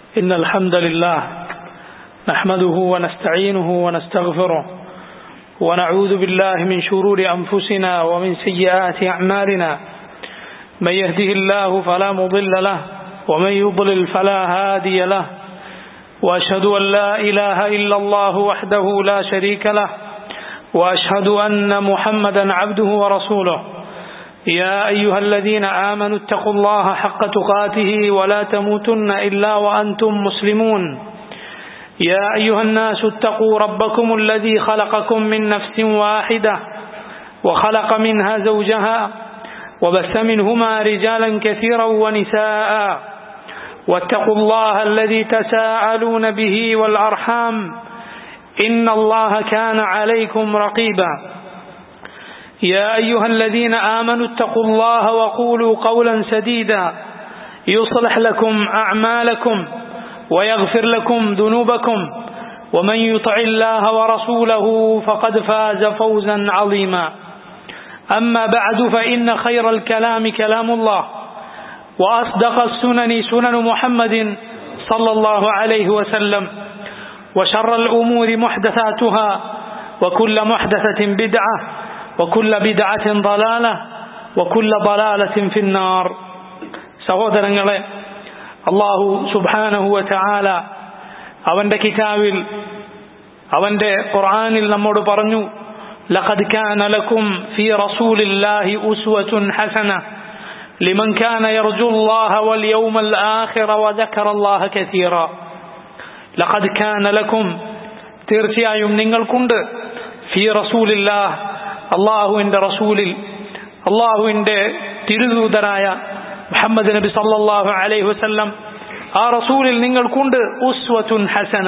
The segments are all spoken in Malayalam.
إن الحمد لله نحمده ونستعينه ونستغفره ونعوذ بالله من شرور أنفسنا ومن سيئات أعمالنا من يهده الله فلا مضل له ومن يضلل فلا هادي له وأشهد أن لا إله إلا الله وحده لا شريك له وأشهد أن محمدا عبده ورسوله يا أيها الذين آمنوا اتقوا الله حق تقاته ولا تموتن إلا وأنتم مسلمون يا أيها الناس اتقوا ربكم الذي خلقكم من نفس واحدة وخلق منها زوجها وبث منهما رجالا كثيرا ونساء واتقوا الله الذي تساءلون به والأرحام إن الله كان عليكم رقيبا يا أيها الذين آمنوا اتقوا الله وقولوا قولا سديدا يصلح لكم أعمالكم ويغفر لكم ذنوبكم ومن يطع الله ورسوله فقد فاز فوزا عظيما أما بعد فإن خير الكلام كلام الله وأصدق السنن سنن محمد صلى الله عليه وسلم وشر الأمور محدثاتها وكل محدثة بدعة وكل بدعة ضلالة وكل ضلالة في النار സഹോദരങ്ങളെ അള്ളാഹു സുബാനഹുവ ചാല അവന്റെ കിതാബിൽ അവന്റെ ഖുർആനിൽ നമ്മോട് പറഞ്ഞു لقد كان لكم في رسول الله أسوة حسنة لمن كان يرجو الله واليوم الآخر وذكر الله كثيرا لقد كان لكم തീർച്ചയായും നിങ്ങൾക്കുണ്ട് ഫി റസൂലില്ലാഹ് അള്ളാഹുവിന്റെ റസൂലിൽ അള്ളാഹുവിന്റെ തിരുദൂതരായ മുഹമ്മദ് നബി സല്ലല്ലാഹു അലൈഹി വസല്ലം ആ റസൂലിൽ നിങ്ങൾക്കുണ്ട് ഉസ്വത്തുൻ ഹസന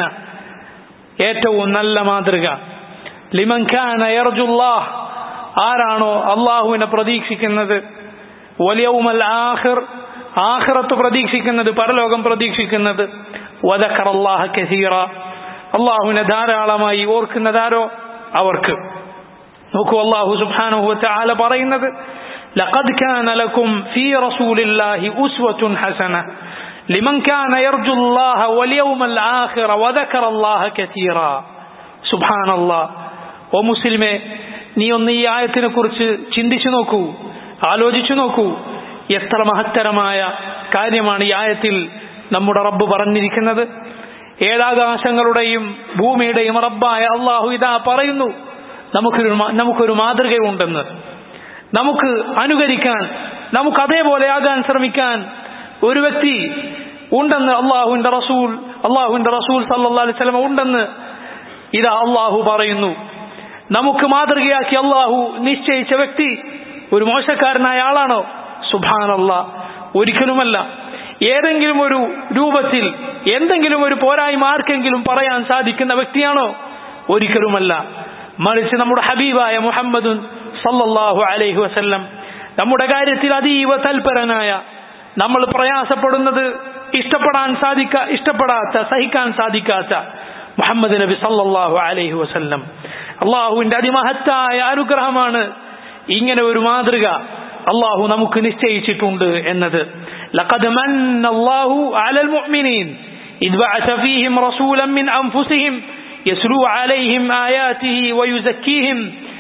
ഏറ്റവും നല്ല മാതൃക ലിമൻ ഖാന യർജുല്ലാഹ് ആരാണോ അള്ളാഹുവിനെ പ്രതീക്ഷിക്കുന്നത് വലിയവുമൽ ആഖിർ ആഖിറത്ത് പ്രതീക്ഷിക്കുന്നത് പരലോകം പ്രതീക്ഷിക്കുന്നത് വദക്കർ അള്ളാഹ കസീറ അള്ളാഹുവിനെ ധാരാളമായി ഓർക്കുന്നതാരോ അവർക്ക് നോക്കൂ അള്ളാഹു സുബ്ഹാനഹു വതആല പറയുന്നത് لقد كان لكم في رسول الله أسوة حسنة لمن كان يرجو الله واليوم الآخر وذكر الله كثيرا سبحان الله ومسلمه നീ ഒന്ന് ഈ ആയത്തിനെ കുറിച്ച് ചിന്തിച്ചു നോക്കൂ ആലോചിച്ചു നോക്കൂ എത്ര മഹത്തരമായ കാര്യമാണ് ഈ ആയത്തിൽ നമ്മുടെ റബ്ബ് പറഞ്ഞിരിക്കുന്നത് ഏഴാകാശങ്ങളുടെയും ഭൂമിയുടെയും റബ്ബായ അള്ളാഹു ഇതാ പറയുന്നു നമുക്കൊരു നമുക്കൊരു മാതൃകയുണ്ടെന്ന് നമുക്ക് അനുകരിക്കാൻ നമുക്ക് അതേപോലെ ആകാൻ ശ്രമിക്കാൻ ഒരു വ്യക്തി ഉണ്ടെന്ന് അള്ളാഹുവിന്റെ റസൂൽ അള്ളാഹുവിന്റെ റസൂൽ സല്ലാ അലൈഹി സ്വലമ ഉണ്ടെന്ന് ഇതാ അള്ളാഹു പറയുന്നു നമുക്ക് മാതൃകയാക്കി അള്ളാഹു നിശ്ചയിച്ച വ്യക്തി ഒരു മോശക്കാരനായ ആളാണോ സുഭാനല്ല ഒരിക്കലുമല്ല ഏതെങ്കിലും ഒരു രൂപത്തിൽ എന്തെങ്കിലും ഒരു പോരായ്മ ആർക്കെങ്കിലും പറയാൻ സാധിക്കുന്ന വ്യക്തിയാണോ ഒരിക്കലുമല്ല മറിച്ച് നമ്മുടെ ഹബീബായ മുഹമ്മദുൻ സല്ലല്ലാഹു അലൈഹി വസല്ലം നമ്മുടെ കാര്യത്തിൽ അതീവ തൽപരനായ നമ്മൾ പ്രയാസപ്പെടുന്നത് ഇഷ്ടപ്പെടാൻ സാധിക്ക ഇഷ്ടപ്പെടാത്ത സഹിക്കാൻ സാധിക്കാത്ത മുഹമ്മദ് നബി സല്ലല്ലാഹു അലൈഹി വസല്ലം അള്ളാഹുവിന്റെ അതിമഹത്തായ അനുഗ്രഹമാണ് ഇങ്ങനെ ഒരു മാതൃക അള്ളാഹു നമുക്ക് നിശ്ചയിച്ചിട്ടുണ്ട് എന്നത് لقد من الله على المؤمنين إذ بعث فيهم رسولا من أنفسهم يسلو عليهم آياته ويزكيهم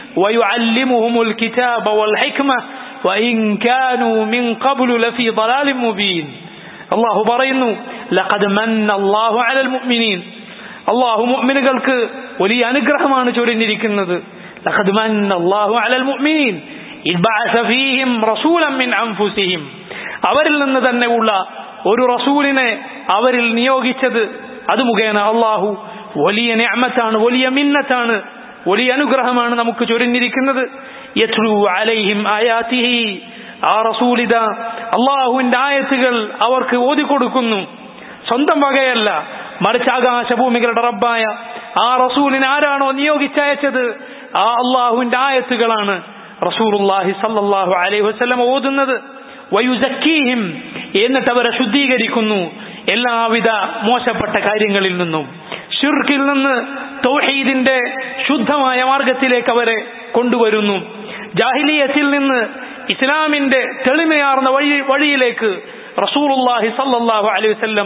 ويعلمهم الكتاب والحكمة وإن كانوا من قبل لفي ضلال مبين الله برينو لقد من الله على المؤمنين الله مؤمن قالك ولي أنقرح ما نجورين لكنது لقد من الله على المؤمنين إذ بعث فيهم رسولا من أنفسهم അവരിൽ നിന്ന് തന്നെ ഉള്ള ഒരു റസൂലിനെ അവരിൽ നിയോഗിച്ചത് അത് മുഖേന അള്ളാഹു വലിയ ഞാമത്താണ് വലിയ മിന്നത്താണ് വലിയ അനുഗ്രഹമാണ് നമുക്ക് ചൊരിഞ്ഞിരിക്കുന്നത് അലൈഹിം ആയാത്തിഹി ആ റസൂലിത അള്ളാഹുവിന്റെ ആയത്തുകൾ അവർക്ക് ഓതിക്കൊടുക്കുന്നു സ്വന്തം വകയല്ല മറിച്ച് ആകാശഭൂമികളുടെ റബ്ബായ ആ റസൂലിനെ ആരാണോ നിയോഗിച്ചയച്ചത് ആ അള്ളാഹുവിന്റെ ആയത്തുകളാണ് റസൂലുല്ലാഹി സല്ലല്ലാഹു അലൈഹി വസല്ലം ഓതുന്നത് വയുസക്കീഹിം എന്നിട്ട് അവരെ ശുദ്ധീകരിക്കുന്നു എല്ലാവിധ മോശപ്പെട്ട കാര്യങ്ങളിൽ നിന്നും ഷിർക്കിൽ നിന്ന് തൗഹീദിന്റെ ശുദ്ധമായ മാർഗത്തിലേക്ക് അവരെ കൊണ്ടുവരുന്നു ജാഹിലിയത്തിൽ നിന്ന് ഇസ്ലാമിന്റെ തെളിമയാർന്ന വഴി വഴിയിലേക്ക് റസൂലുള്ളാഹി സല്ലല്ലാഹു അലൈഹി വസല്ലം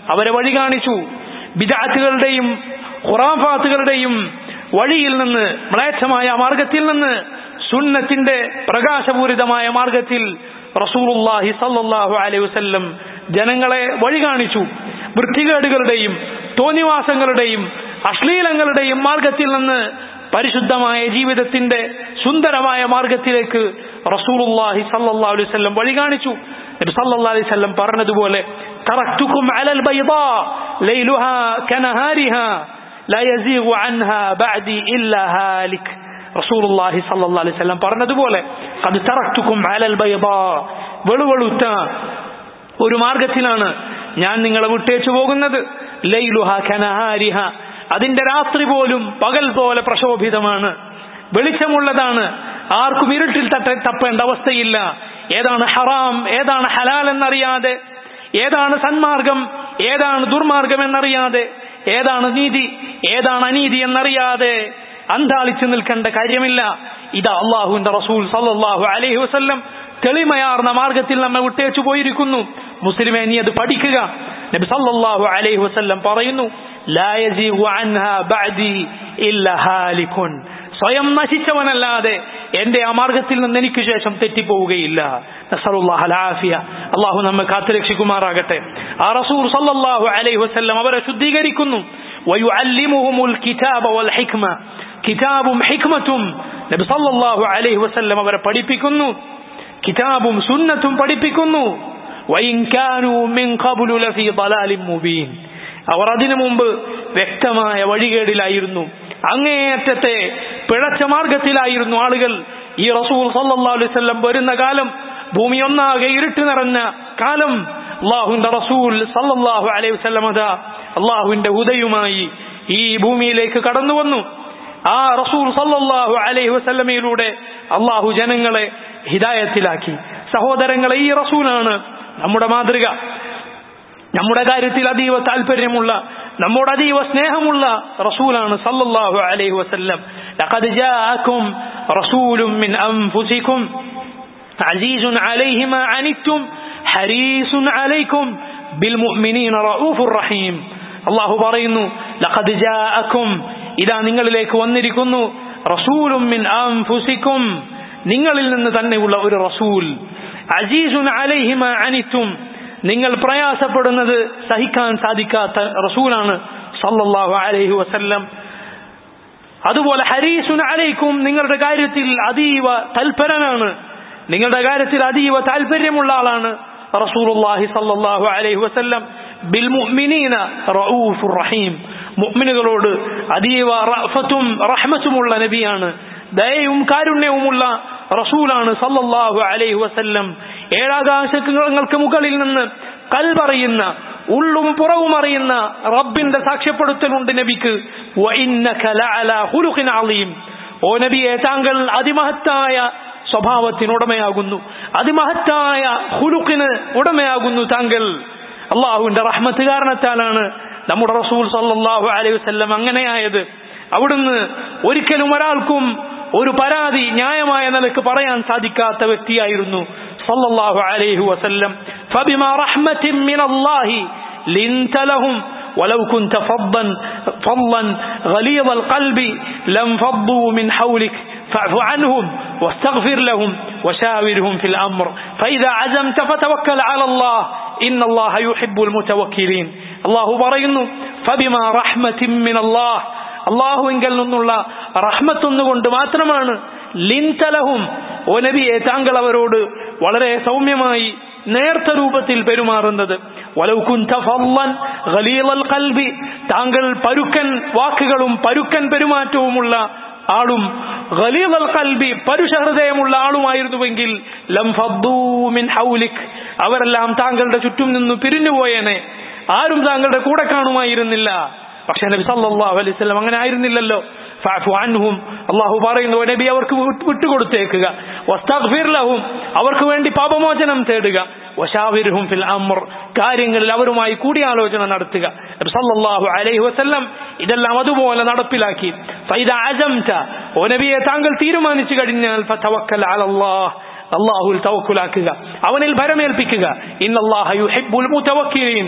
അവരെ വഴി കാണിച്ചു ബിദാറ്റുകളുടെയും ഖുറാഫാത്തുകളുടെയും വഴിയിൽ നിന്ന് മ്ലേച്ഛമായ മാർഗത്തിൽ നിന്ന് സുന്നത്തിന്റെ പ്രകാശപൂരിതമായ മാർഗത്തിൽ റസൂലുള്ളാഹി സല്ലല്ലാഹു അലൈഹി വസല്ലം ജനങ്ങളെ വഴി കാണിച്ചു വൃത്തികേടുകളുടെയും തോന്നിവാസങ്ങളുടെയും അശ്ലീലങ്ങളുടെയും മാർഗത്തിൽ നിന്ന് പരിശുദ്ധമായ ജീവിതത്തിന്റെ സുന്ദരമായ മാർഗത്തിലേക്ക് റസൂലുള്ളാഹി സല്ലല്ലാഹു അലൈഹി വസല്ലം വഴി കാണിച്ചു നബി സല്ലല്ലാഹു അലൈഹി വസല്ലം പറഞ്ഞതുപോലെ തറക്തുക്കും അലൽ ബൈദാ ലൈലുഹാ കനഹാരിഹാ لا يزيغ عنها بعدي إلا هالك رسول الله صلى الله عليه وسلم പറഞ്ഞതുപോലെ قد تركتكم على البيضاء വെളുവെളുത്ത ഒരു മാർഗത്തിലാണ് ഞാൻ നിങ്ങളെ വിട്ടേച്ചു പോകുന്നത് ലൈലുഹ കനഹാരിഹ അതിന്റെ രാത്രി പോലും പകൽ പോലെ പ്രശോഭിതമാണ് വെളിച്ചമുള്ളതാണ് ആർക്കും ഇരുട്ടിൽ തട്ട തപ്പേണ്ട അവസ്ഥയില്ല ഏതാണ് ഹറാം ഏതാണ് ഹലാൽ എന്നറിയാതെ ഏതാണ് സന്മാർഗം ഏതാണ് ദുർമാർഗം എന്നറിയാതെ ഏതാണ് നീതി ഏതാണ് അനീതി എന്നറിയാതെ അന്താളിച്ചു നിൽക്കേണ്ട കാര്യമില്ല ഇതാ അള്ളാഹുവിന്റെ റസൂൽ സല്ലല്ലാഹു അലൈഹി വസല്ലം തെളിമയാർന്ന മാർഗത്തിൽ നമ്മെ വിട്ടേച്ചു പോയിരിക്കുന്നു മുസ്ലിമെ നീ അത് പഠിക്കുക നബി സല്ലല്ലാഹു അലൈഹി വസല്ലം പറയുന്നു ലാ യസീഗു അൻഹാ ബഅദി ഇല്ല ഹാലികുൻ സ്വയം നശിച്ചവനല്ലാതെ എന്റെ ആ മാർഗത്തിൽ നിന്ന് എനിക്ക് ശേഷം തെറ്റിപ്പോവുകയില്ല അള്ളാഹു നമ്മെ കാത്തുരക്ഷിക്കുമാറാകട്ടെ ആ റസൂർ സല്ലല്ലാഹു അലൈഹി വസല്ലം അവരെ ശുദ്ധീകരിക്കുന്നു വയുഅല്ലിമുഹുമുൽ കിതാബ വൽ ഹിക്മ കിതാബും ഹിക്മത്തും നബി സല്ലല്ലാഹു അലൈഹി വസല്ലം അവരെ പഠിപ്പിക്കുന്നു കിതാബും സുന്നത്തും പഠിപ്പിക്കുന്നു വഇൻ കാനൂ മിൻ ഖബ്ലു ലഫീ ളലാലിൻ മുബീൻ അവർ അതിനു മുമ്പ് വ്യക്തമായ വഴികേടിലായിരുന്നു അങ്ങേയറ്റത്തെ പിഴച്ച മാർഗത്തിലായിരുന്നു ആളുകൾ ഈ റസൂൽ സല്ലല്ലാഹു അലൈഹി വസല്ലം വരുന്ന കാലം ഭൂമി ഒന്നാകെ ഇരുട്ട് നിറഞ്ഞ കാലം അള്ളാഹുവിന്റെ റസൂൽ സല്ലല്ലാഹു അലൈഹി വസല്ലം അതാ അള്ളാഹുവിന്റെ ഉദയുമായി ഈ ഭൂമിയിലേക്ക് കടന്നു വന്നു ആ റസൂൽ സല്ലല്ലാഹു അലൈഹി വസല്ലമയിലൂടെ അള്ളാഹു ജനങ്ങളെ ഹിദായത്തിലാക്കി സഹോദരങ്ങളെ ഈ റസൂലാണ് നമ്മുടെ മാതൃക നമ്മുടെ കാര്യത്തിൽ അതീവ താല്പര്യമുള്ള നമ്മോട് അതീവ സ്നേഹമുള്ള റസൂലാണ് സല്ലല്ലാഹു അലൈഹി വസല്ലം لقد جاءكم رسول من أنفسكم عزيز عليه ما عنتم حريص عليكم بالمؤمنين رؤوف رحيم അള്ളാഹു പറയുന്നു ലഖദ് ജാഅക്കും ഇതാ നിങ്ങളിലേക്ക് വന്നിരിക്കുന്നു റസൂലും മിൻ അൻഫുസിക്കും നിങ്ങളിൽ നിന്ന് തന്നെയുള്ള ഒരു റസൂൽ അസീസുൻ അലൈഹി മാ അനിത്തും നിങ്ങൾ പ്രയാസപ്പെടുന്നത് സഹിക്കാൻ സാധിക്കാത്ത റസൂലാണ് സല്ലല്ലാഹു അലൈഹി വസല്ലം അതുപോലെ ഹരീസുൻ അലൈക്കും നിങ്ങളുടെ കാര്യത്തിൽ അതീവ തൽപരനാണ് നിങ്ങളുടെ കാര്യത്തിൽ അതീവ താല്പര്യമുള്ള ആളാണ് റസൂലുള്ളാഹി സല്ലല്ലാഹു അലൈഹി വസല്ലം ബിൽ മുഅ്മിനീന റഊഫുർ റഹീം മുഅ്മിനുകളോട് അതീവ റഅഫത്തും റഹ്മത്തുമുള്ള നബിയാണ് ദയയും കാരുണ്യവുമുള്ള റസൂലാണ് സല്ലല്ലാഹു അലൈഹി വസല്ലം ഏഴാകാശങ്ങൾക്ക് മുകളിൽ നിന്ന് കൽപറിയുന്ന ഉള്ളും പുറവും അറിയുന്ന റബ്ബിന്റെ സാക്ഷ്യപ്പെടുത്തലുണ്ട് നബിക്ക് ഓ നബിയെ താങ്കൾ അതിമഹത്തായ സ്വഭാവത്തിനുടമയാകുന്നു അതിമഹത്തായ ഹുലുക്കിന് ഉടമയാകുന്നു താങ്കൾ അള്ളാഹുവിന്റെ റഹ്മത്ത് കാരണത്താലാണ് നമ്മുടെ റസൂൽ സല്ലാഹു അലൈഹി വസ്ല്ലം അങ്ങനെയായത് അവിടുന്ന് ഒരിക്കലും ഒരാൾക്കും ഒരു പരാതി ന്യായമായ നിലക്ക് പറയാൻ സാധിക്കാത്ത വ്യക്തിയായിരുന്നു സല്ലല്ലാഹു അലൈഹി വസല്ലം فبما رحمة من الله لنت لهم ولو كنت فظا فظا غليظ القلب لانفضوا من حولك فاعف عنهم واستغفر لهم وشاورهم في الأمر فإذا عزمت فتوكل على الله إن الله يحب المتوكلين الله പറയുന്നു فبما رحمة من الله അള്ളാഹുവിങ്കൽ നിന്നുള്ള റഹ്മത്തൊന്നുകൊണ്ട് മാത്രമാണ് ലിൻതലഹും ഓ നബിയെ താങ്കൾ അവരോട് വളരെ സൗമ്യമായി നേർത്ത രൂപത്തിൽ പെരുമാറുന്നത് താങ്കൾ പരുക്കൻ വാക്കുകളും പരുക്കൻ പെരുമാറ്റവുമുള്ള ആളും ഖലീൽ കൽബി പരുഷഹൃദയമുള്ള ആളുമായിരുന്നുവെങ്കിൽ ലം മിൻ ഹൗലിക് അവരെല്ലാം താങ്കളുടെ ചുറ്റും നിന്ന് പിരിഞ്ഞുപോയേനെ ആരും താങ്കളുടെ കൂടെ കാണുമായിരുന്നില്ല പക്ഷെ നബി സല്ലല്ലാഹു അലൈഹി വസല്ലം അങ്ങനെ ആയിരുന്നില്ലല്ലോ ഫഅഫു അൻഹും അല്ലാഹു പറയുന്നു നബി അവർക്ക് വിട്ടുകൊടുത്തേക്കുക വസ്തഗ്ഫിർ ലഹും അവർക്ക് വേണ്ടി പാപമോചനം തേടുക വശാവിർഹും ഫിൽ അംർ കാര്യങ്ങളിൽ അവരുമായി കൂടിയാലോചന നടത്തുക നബി സല്ലല്ലാഹു അലൈഹി വസല്ലം ഇതെല്ലാം അതുപോലെ നടപ്പിലാക്കി ഫൈദ അജംത ഓ നബിയെ താങ്കൾ തീരുമാനിച്ചു കഴിഞ്ഞാൽ ഫതവക്കൽ അലല്ലാഹ് അള്ളാഹുൽ തവക്കുലാക്കുക അവനിൽ ഭരമേൽപ്പിക്കുക ഇന്നല്ലാഹ യുഹിബ്ബുൽ മുതവക്കിലീൻ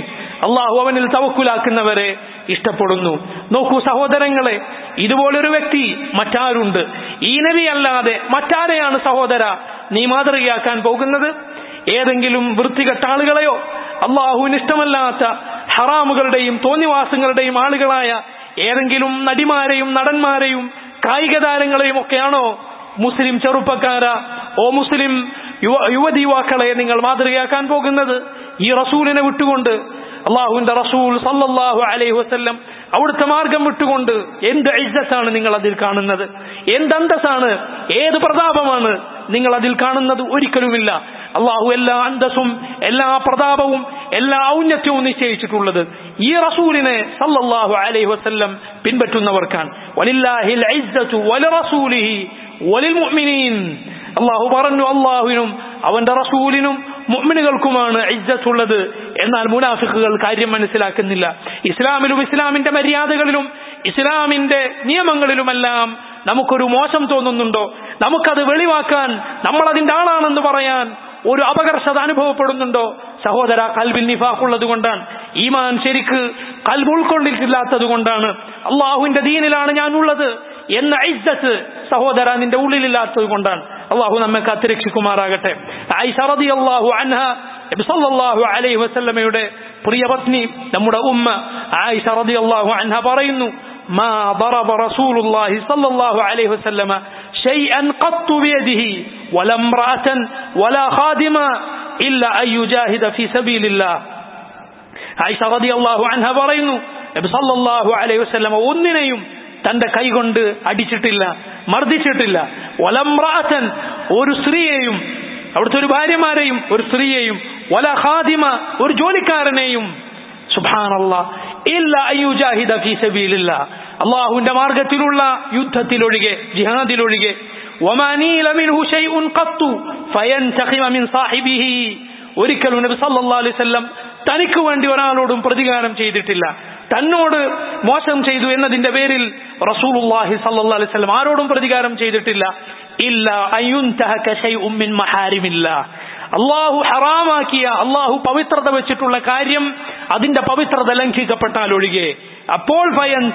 അള്ളാഹു അവനിൽ തവക്കുലാക്കുന്നവരെ ഇഷ്ടപ്പെടുന്നു നോക്കൂ സഹോദരങ്ങളെ ഇതുപോലൊരു വ്യക്തി മറ്റാരുണ്ട് ഈ നബി അല്ലാതെ മറ്റാരെയാണ് സഹോദര നീ മാതൃകയാക്കാൻ പോകുന്നത് ഏതെങ്കിലും വൃത്തികെട്ട ആളുകളെയോ അള്ളാഹുവിന് ഇഷ്ടമല്ലാത്ത ഹറാമുകളുടെയും തോന്നിവാസങ്ങളുടെയും ആളുകളായ ഏതെങ്കിലും നടിമാരെയും നടന്മാരെയും കായിക താരങ്ങളെയും ഒക്കെയാണോ മുസ്ലിം ചെറുപ്പക്കാര ഓ മുസ്ലിം യുവ യുവതി യുവാക്കളെ നിങ്ങൾ മാതൃകയാക്കാൻ പോകുന്നത് ഈ റസൂലിനെ വിട്ടുകൊണ്ട് അള്ളാഹുവിന്റെ റസൂൽ സല്ലല്ലാഹു അലൈഹി വസല്ലം അവിടുത്തെ മാർഗം വിട്ടുകൊണ്ട് എന്ത് ഇജ്ജത്താണ് നിങ്ങൾ അതിൽ കാണുന്നത് എന്ത് അന്തസ്സാണ് ഏത് പ്രതാപമാണ് നിങ്ങൾ അതിൽ കാണുന്നത് ഒരിക്കലുമില്ല അള്ളാഹു എല്ലാ അന്തസ്സും എല്ലാ പ്രതാപവും എല്ലാ ഔന്നത്യവും നിശ്ചയിച്ചിട്ടുള്ളത് ഈ റസൂലിനെ സല്ലല്ലാഹു അലൈഹി വസല്ലം പിൻപറ്റുന്നവർക്കാണ് വലില്ലാഹിൽ ഇസ്സത്തു വലിറസൂലിഹി വലിൽ മുഅ്മിനീൻ അള്ളാഹു പറഞ്ഞു അള്ളാഹുവിനും അവന്റെ റസൂലിനും മുഅ്മിനുകൾക്കുമാണ് ഇജ്ജത്തുള്ളത് എന്നാൽ മുനാഫിക്കുകൾ കാര്യം മനസ്സിലാക്കുന്നില്ല ഇസ്ലാമിലും ഇസ്ലാമിന്റെ മര്യാദകളിലും ഇസ്ലാമിന്റെ നിയമങ്ങളിലുമെല്ലാം നമുക്കൊരു മോശം തോന്നുന്നുണ്ടോ നമുക്കത് വെളിവാക്കാൻ നമ്മൾ അതിന്റെ ആളാണെന്ന് പറയാൻ ഒരു അപകർഷത അനുഭവപ്പെടുന്നുണ്ടോ സഹോദര കൽവിൽ നിഫാഖുള്ളത് കൊണ്ടാണ് ഈമാൻ ശരിക്ക് കൽവ് ഉൾക്കൊണ്ടിട്ടില്ലാത്തത് കൊണ്ടാണ് അള്ളാഹുവിന്റെ ദീനിലാണ് ഞാനുള്ളത് എന്ന ഇജ്ജത്ത് സഹോദര നിന്റെ ഉള്ളിലില്ലാത്തത് കൊണ്ടാണ് അള്ളാഹു നമ്മെ കാത്തിരക്ഷിക്കുമാറാകട്ടെ ഐഷറതി അള്ളാഹു അൻഹ സല്ലല്ലാഹു അലൈഹി വസല്ലമയുടെ പ്രിയപത്നി നമ്മുടെ ഉമ്മ ആയിഷ റളിയല്ലാഹു അൻഹ പറയുന്നു ما ضرب رسول الله صلى الله عليه وسلم شيئا قط بيده ولا امرأة ولا خادما إلا أن يجاهد في سبيل الله ആയിഷ റളിയല്ലാഹു അൻഹ പറയുന്നു നബി സല്ലല്ലാഹു അലൈഹി വസല്ലം ഒന്നിനെയും തന്റെ കൈകൊണ്ട് അടിച്ചിട്ടില്ല മർദ്ദിച്ചിട്ടില്ല വലമ്രാസൻ ഒരു സ്ത്രീയെയും അവിടുത്തെ ഒരു ഭാര്യമാരെയും ഒരു സ്ത്രീയെയും വല ഖാദിമ ഒരു ജോലിക്കാരനെയും സുബ്ഹാനല്ലാ ഇല്ല അയ്യുജാഹിദ ഫീ സബീലില്ല അള്ളാഹുവിന്റെ മാർഗത്തിലുള്ള യുദ്ധത്തിലൊഴികെ ജിഹാദിലൊഴികെ വമാനീല മിൻഹു ശൈഉൻ ഖത്തു ഫയൻതഖിമ മിൻ സാഹിബിഹി ഒരിക്കലും നബി സല്ലല്ലാഹു അലൈഹി വസല്ലം തനിക്ക് വേണ്ടി ഒരാളോടും പ്രതികാരം ചെയ്തിട്ടില്ല തന്നോട് മോശം ചെയ്തു എന്നതിന്റെ പേരിൽ റസൂലുള്ളാഹി സല്ലല്ലാഹു അലൈഹി വസല്ലം ആരോടും പ്രതികാരം ചെയ്തിട്ടില്ല ഇല്ല അയുൻതഹക ശൈഉം മിൻ മഹാരിമില്ല അള്ളാഹു ഹറാമാക്കിയ അള്ളാഹു പവിത്രത വെച്ചിട്ടുള്ള കാര്യം അതിന്റെ പവിത്രത ലംഘിക്കപ്പെട്ടാൽ ഒഴികെ അപ്പോൾ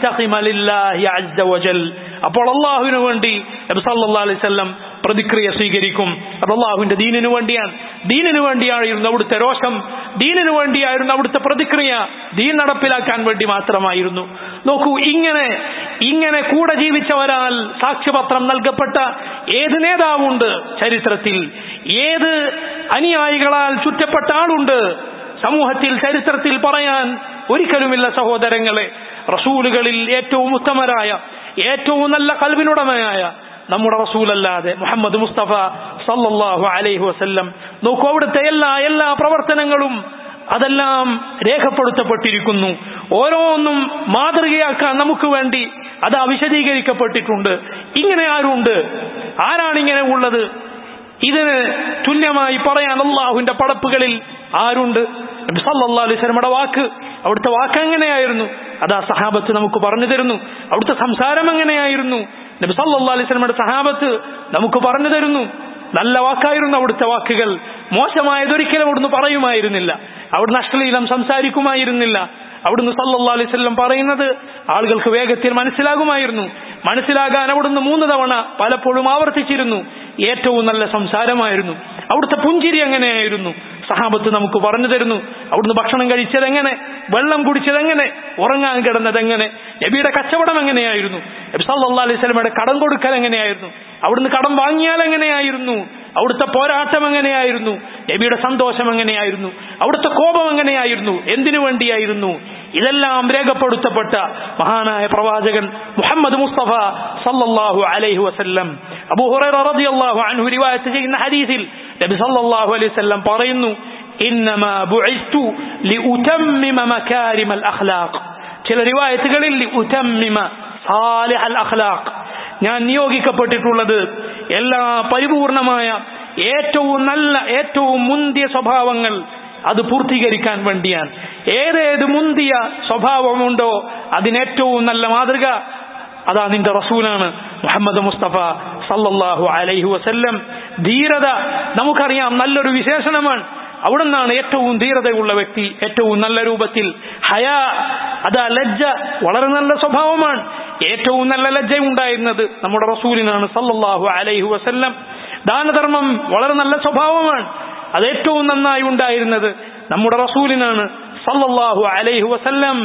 അപ്പോൾ അള്ളാഹുവിന് വേണ്ടി നബി സല്ലല്ലാഹു അലൈഹി വസല്ലം പ്രതിക്രിയ സ്വീകരിക്കും അത് അള്ളാഹുവിന്റെ ദീനിനു വേണ്ടിയാണ് ദീനിനു വേണ്ടിയായിരുന്നു അവിടുത്തെ രോഷം ദീനിനു വേണ്ടിയായിരുന്നു അവിടുത്തെ പ്രതിക്രിയ ദീൻ നടപ്പിലാക്കാൻ വേണ്ടി മാത്രമായിരുന്നു നോക്കൂ ഇങ്ങനെ ഇങ്ങനെ കൂടെ ജീവിച്ചവരാൽ സാക്ഷ്യപത്രം നൽകപ്പെട്ട ഏത് നേതാവുണ്ട് ചരിത്രത്തിൽ ഏത് അനുയായികളാൽ ചുറ്റപ്പെട്ട ആളുണ്ട് സമൂഹത്തിൽ ചരിത്രത്തിൽ പറയാൻ ഒരിക്കലുമില്ല സഹോദരങ്ങളെ റസൂലുകളിൽ ഏറ്റവും ഉത്തമരായ ഏറ്റവും നല്ല കൽവിനുടമയായ നമ്മുടെ റസൂലല്ലാതെ മുഹമ്മദ് മുസ്തഫ സല്ലല്ലാഹു അലൈഹി വസല്ലം നോക്കൂ അവിടുത്തെ എല്ലാ എല്ലാ പ്രവർത്തനങ്ങളും അതെല്ലാം രേഖപ്പെടുത്തപ്പെട്ടിരിക്കുന്നു ഓരോന്നും മാതൃകയാക്കാൻ നമുക്ക് വേണ്ടി അത് വിശദീകരിക്കപ്പെട്ടിട്ടുണ്ട് ഇങ്ങനെ ആരുണ്ട് ആരാണ് ഇങ്ങനെ ഉള്ളത് ഇതിന് തുല്യമായി പറയാൻ അള്ളാഹുവിന്റെ പടപ്പുകളിൽ ആരുണ്ട് നബി സല്ലല്ലാഹു അലൈഹി വസല്ലമയുടെ വാക്ക് അവിടുത്തെ വാക്ക് എങ്ങനെയായിരുന്നു അതാ സഹാബത്ത് നമുക്ക് പറഞ്ഞു തരുന്നു അവിടുത്തെ സംസാരം എങ്ങനെയായിരുന്നു നബി സല്ലല്ലാഹു അലൈഹി വസല്ലമയുടെ സഹാബത്ത് നമുക്ക് പറഞ്ഞു തരുന്നു നല്ല വാക്കായിരുന്നു അവിടുത്തെ വാക്കുകൾ മോശമായതൊരിക്കലും അവിടുന്ന് പറയുമായിരുന്നില്ല അവിടുന്ന് അശ്ലീലം സംസാരിക്കുമായിരുന്നില്ല അവിടുന്ന് സല്ലല്ലാഹു അലൈഹി വസല്ലം പറയുന്നത് ആളുകൾക്ക് വേഗത്തിൽ മനസ്സിലാകുമായിരുന്നു മനസ്സിലാകാൻ അവിടുന്ന് മൂന്ന് തവണ പലപ്പോഴും ആവർത്തിച്ചിരുന്നു ഏറ്റവും നല്ല സംസാരമായിരുന്നു അവിടുത്തെ പുഞ്ചിരി എങ്ങനെയായിരുന്നു സഹാബത്ത് നമുക്ക് പറഞ്ഞു തരുന്നു അവിടുന്ന് ഭക്ഷണം കഴിച്ചതെങ്ങനെ വെള്ളം കുടിച്ചതെങ്ങനെ ഉറങ്ങാൻ കിടന്നതെങ്ങനെ നബിയുടെ കച്ചവടം എങ്ങനെയായിരുന്നു നബി സല്ലല്ലാഹു അലൈഹി വസല്ലമയുടെ കടം കൊടുക്കൽ എങ്ങനെയായിരുന്നു അവിടുന്ന് കടം വാങ്ങിയാൽ എങ്ങനെയായിരുന്നു അവിടുത്തെ പോരാട്ടം എങ്ങനെയായിരുന്നു നബിയുടെ സന്തോഷം എങ്ങനെയായിരുന്നു അവിടുത്തെ കോപം എങ്ങനെയായിരുന്നു എന്തിനു വേണ്ടിയായിരുന്നു ഇതെല്ലാം രേഖപ്പെടുത്തപ്പെട്ട മഹാനായ പ്രവാചകൻ മുഹമ്മദ് മുസ്തഫ സല്ലല്ലാഹു അലൈഹി വസല്ലം അബൂ ഹുറൈറ റളിയല്ലാഹു അൻഹു റിവായത്ത് ചെയ്യുന്ന ഹദീസിൽ നബി സല്ലല്ലാഹു അലൈഹി വസല്ലം പറയുന്നു ഇന്നമാ ബുഇസ്തു ലിഉതമ്മിമ മകാരിമൽ അഖ്ലാഖ് ചില റിവായത്തുകളിൽ ലിഉതമ്മിമ സാലിഹൽ അഖ്ലാഖ് ഞാൻ നിയോഗിക്കപ്പെട്ടിട്ടുള്ളത് എല്ലാ പരിപൂർണമായ ഏറ്റവും നല്ല ഏറ്റവും മുന്തിയ സ്വഭാവങ്ങൾ അത് പൂർത്തീകരിക്കാൻ വേണ്ടിയാണ് ഏതേത് മുന്തിയ സ്വഭാവമുണ്ടോ അതിനേറ്റവും നല്ല മാതൃക അതാ നിന്റെ റസൂലാണ് മുഹമ്മദ് മുസ്തഫ സല്ലല്ലാഹു അലൈഹി വസല്ലം ധീരത നമുക്കറിയാം നല്ലൊരു വിശേഷണമാണ് അവിടെ നിന്നാണ് ഏറ്റവും ധീരതയുള്ള വ്യക്തി ഏറ്റവും നല്ല രൂപത്തിൽ ഹയാ അതാ ലജ്ജ വളരെ നല്ല സ്വഭാവമാണ് ഏറ്റവും നല്ല ലജ്ജ ഉണ്ടായിരുന്നത് നമ്മുടെ റസൂലിനാണ് സല്ലല്ലാഹു അലൈഹി വസല്ലം ദാനധർമ്മം വളരെ നല്ല സ്വഭാവമാണ് അത് ഏറ്റവും നന്നായി ഉണ്ടായിരുന്നത് നമ്മുടെ റസൂലിനാണ് സല്ലല്ലാഹു അലൈഹി വസല്ലം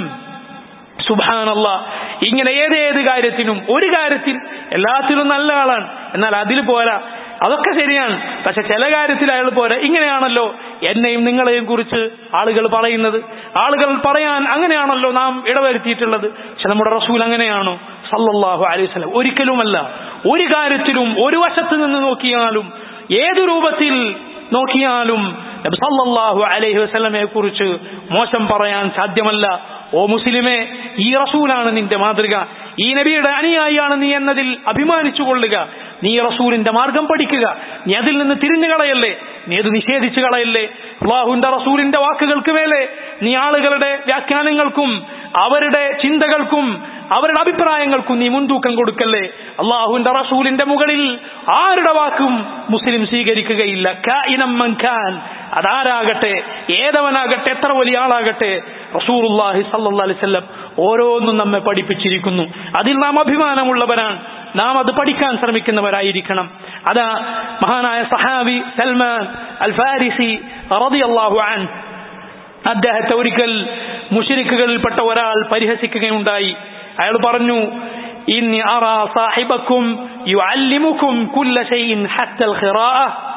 സുബാനല്ല ഇങ്ങനെ ഏതേത് കാര്യത്തിനും ഒരു കാര്യത്തിൽ എല്ലാത്തിലും നല്ല ആളാണ് എന്നാൽ അതിൽ പോരാ അതൊക്കെ ശരിയാണ് പക്ഷെ ചില കാര്യത്തിൽ അയാൾ പോരാ ഇങ്ങനെയാണല്ലോ എന്നെയും നിങ്ങളെയും കുറിച്ച് ആളുകൾ പറയുന്നത് ആളുകൾ പറയാൻ അങ്ങനെയാണല്ലോ നാം ഇടവരുത്തിയിട്ടുള്ളത് പക്ഷെ നമ്മുടെ റസൂൽ അങ്ങനെയാണോ സല്ലല്ലാഹു അലൈഹി വസല്ലം ഒരിക്കലുമല്ല ഒരു കാര്യത്തിലും ഒരു വശത്ത് നിന്ന് നോക്കിയാലും ഏത് രൂപത്തിൽ നോക്കിയാലും നബി സല്ലല്ലാഹു അലൈഹി വസല്ലമയെ കുറിച്ച് മോശം പറയാൻ സാധ്യമല്ല ഓ മുസ്ലിമേ ഈ റസൂലാണ് നിന്റെ മാതൃക ഈ നബിയുടെ അനുയായിയാണ് നീ എന്നതിൽ അഭിമാനിച്ചു കൊള്ളുക നീ റസൂലിന്റെ മാർഗം പഠിക്കുക നീ അതിൽ നിന്ന് തിരിഞ്ഞു കളയല്ലേ നീ അത് നിഷേധിച്ചു കളയല്ലേ അള്ളാഹുന്റെ റസൂലിന്റെ വാക്കുകൾക്ക് മേലെ നീ ആളുകളുടെ വ്യാഖ്യാനങ്ങൾക്കും അവരുടെ ചിന്തകൾക്കും അവരുടെ അഭിപ്രായങ്ങൾക്കും നീ മുൻതൂക്കം കൊടുക്കല്ലേ അള്ളാഹുവിന്റെ റസൂലിന്റെ മുകളിൽ ആരുടെ വാക്കും മുസ്ലിം സ്വീകരിക്കുകയില്ല കായിനം മൻ ഖാൻ അതാരാകട്ടെ ഏതവനാകട്ടെ എത്ര വലിയ ആളാകട്ടെ റസൂറുല്ലാഹി സല്ലല്ലാഹു അലൈഹി വസല്ലം ഓരോന്നും നമ്മെ പഠിപ്പിച്ചിരിക്കുന്നു അതിൽ നാം അഭിമാനമുള്ളവരാണ് നാം അത് പഠിക്കാൻ ശ്രമിക്കുന്നവരായിരിക്കണം അതാ മഹാനായ സഹാബി സൽമാൻ അൽ ഫാരിസി റളിയല്ലാഹു അൻ അദ്ദേഹത്തെ ഒരിക്കൽ മുഷിരിക്കുകളിൽപ്പെട്ട ഒരാൾ പരിഹസിക്കുകയുണ്ടായി അയാൾ പറഞ്ഞു ഇന്നി അറാ സാഹിബക്കും യുഅല്ലിമുക്കും കുല്ല ഷൈഇൻ ഹത്തൽ ഖിറാഅ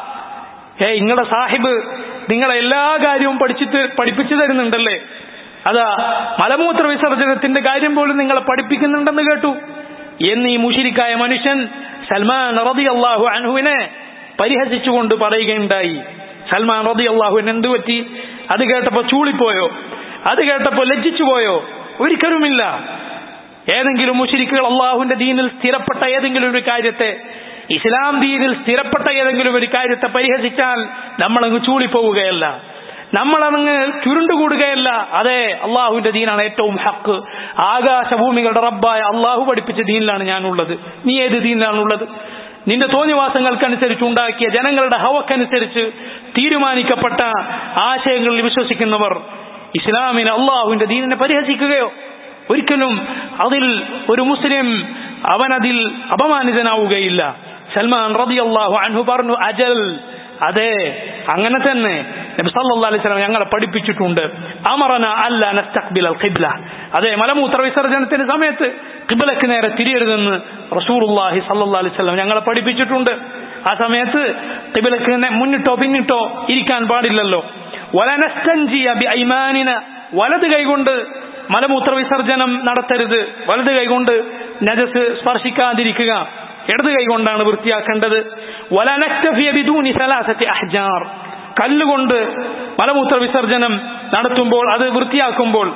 ഏ നിങ്ങളുടെ സാഹിബ് നിങ്ങളെ എല്ലാ കാര്യവും പഠിച്ചിട്ട് പഠിപ്പിച്ചു തരുന്നുണ്ടല്ലേ അതാ മലമൂത്ര വിസർജനത്തിന്റെ കാര്യം പോലും നിങ്ങളെ പഠിപ്പിക്കുന്നുണ്ടെന്ന് കേട്ടു എന്ന് ഈ മുഷിരിക്കായ മനുഷ്യൻ സൽമാൻ റതി അള്ളാഹു അൻഹുവിനെ പരിഹസിച്ചുകൊണ്ട് പറയുകയുണ്ടായി സൽമാൻ റതി അള്ളാഹുവിന് എന്തു പറ്റി അത് കേട്ടപ്പോ ചൂളിപ്പോയോ അത് കേട്ടപ്പോ ലജ്ജിച്ചു പോയോ ഒരിക്കലുമില്ല ഏതെങ്കിലും മുഷിരിക്കുകൾ അള്ളാഹുവിന്റെ ദീനിൽ സ്ഥിരപ്പെട്ട ഏതെങ്കിലും ഒരു കാര്യത്തെ ഇസ്ലാം ദീനിൽ സ്ഥിരപ്പെട്ട ഏതെങ്കിലും ഒരു കാര്യത്തെ പരിഹസിച്ചാൽ നമ്മളങ്ങ് ചൂളിപ്പോവുകയല്ല നമ്മളങ്ങ് ചുരുണ്ടുകൂടുകയല്ല അതെ അള്ളാഹുവിന്റെ ദീനാണ് ഏറ്റവും ഹക്ക് ആകാശഭൂമികളുടെ റബ്ബായ അള്ളാഹു പഠിപ്പിച്ച ദീനിലാണ് ഞാനുള്ളത് നീ ഏത് ദീനിലാണുള്ളത് നിന്റെ തോന്നിവാസങ്ങൾക്കനുസരിച്ച് ഉണ്ടാക്കിയ ജനങ്ങളുടെ ഹവക്കനുസരിച്ച് തീരുമാനിക്കപ്പെട്ട ആശയങ്ങളിൽ വിശ്വസിക്കുന്നവർ ഇസ്ലാമിനെ അള്ളാഹുവിന്റെ ദീനിനെ പരിഹസിക്കുകയോ ഒരിക്കലും അതിൽ ഒരു മുസ്ലിം അവൻ അതിൽ അപമാനിതനാവുകയില്ല സൽമാൻ റതി അള്ളാഹു അൻഹു പറഞ്ഞു അജൽ അതെ അങ്ങനെ തന്നെ നബി സല്ലല്ലാഹു അലൈഹി വസല്ലം ഞങ്ങളെ പഠിപ്പിച്ചിട്ടുണ്ട് അമറന അല്ല നസ്തഖ്ബിൽ അൽ ഖിബ്ല അതെ മലമൂത്ര വിസർജനത്തിന്റെ സമയത്ത് ഖിബ്ലക്ക് നേരെ തിരിയരുതെന്ന് റസൂലുള്ളാഹി സല്ലല്ലാഹു അലൈഹി വസല്ലം ഞങ്ങളെ പഠിപ്പിച്ചിട്ടുണ്ട് ആ സമയത്ത് ഖിബ്ലക്ക് മുന്നിട്ടോ പിന്നിട്ടോ ഇരിക്കാൻ പാടില്ലല്ലോ വലനസ്തൻജിയ ബി ഐമാനിന വലത് കൈകൊണ്ട് മലമൂത്ര വിസർജനം നടത്തരുത് വലത് കൈകൊണ്ട് നജസ് സ്പർശിക്കാതിരിക്കുക ഇടത് കൈകൊണ്ടാണ് വൃത്തിയാക്കേണ്ടത് വലനക്തഫിയ ബിദൂനി സലാസത്തി അഹ്ജാർ കല്ലുകൊണ്ട് മലമൂത്ര വിസർജനം നടത്തുമ്പോൾ അത് വൃത്തിയാക്കുമ്പോൾ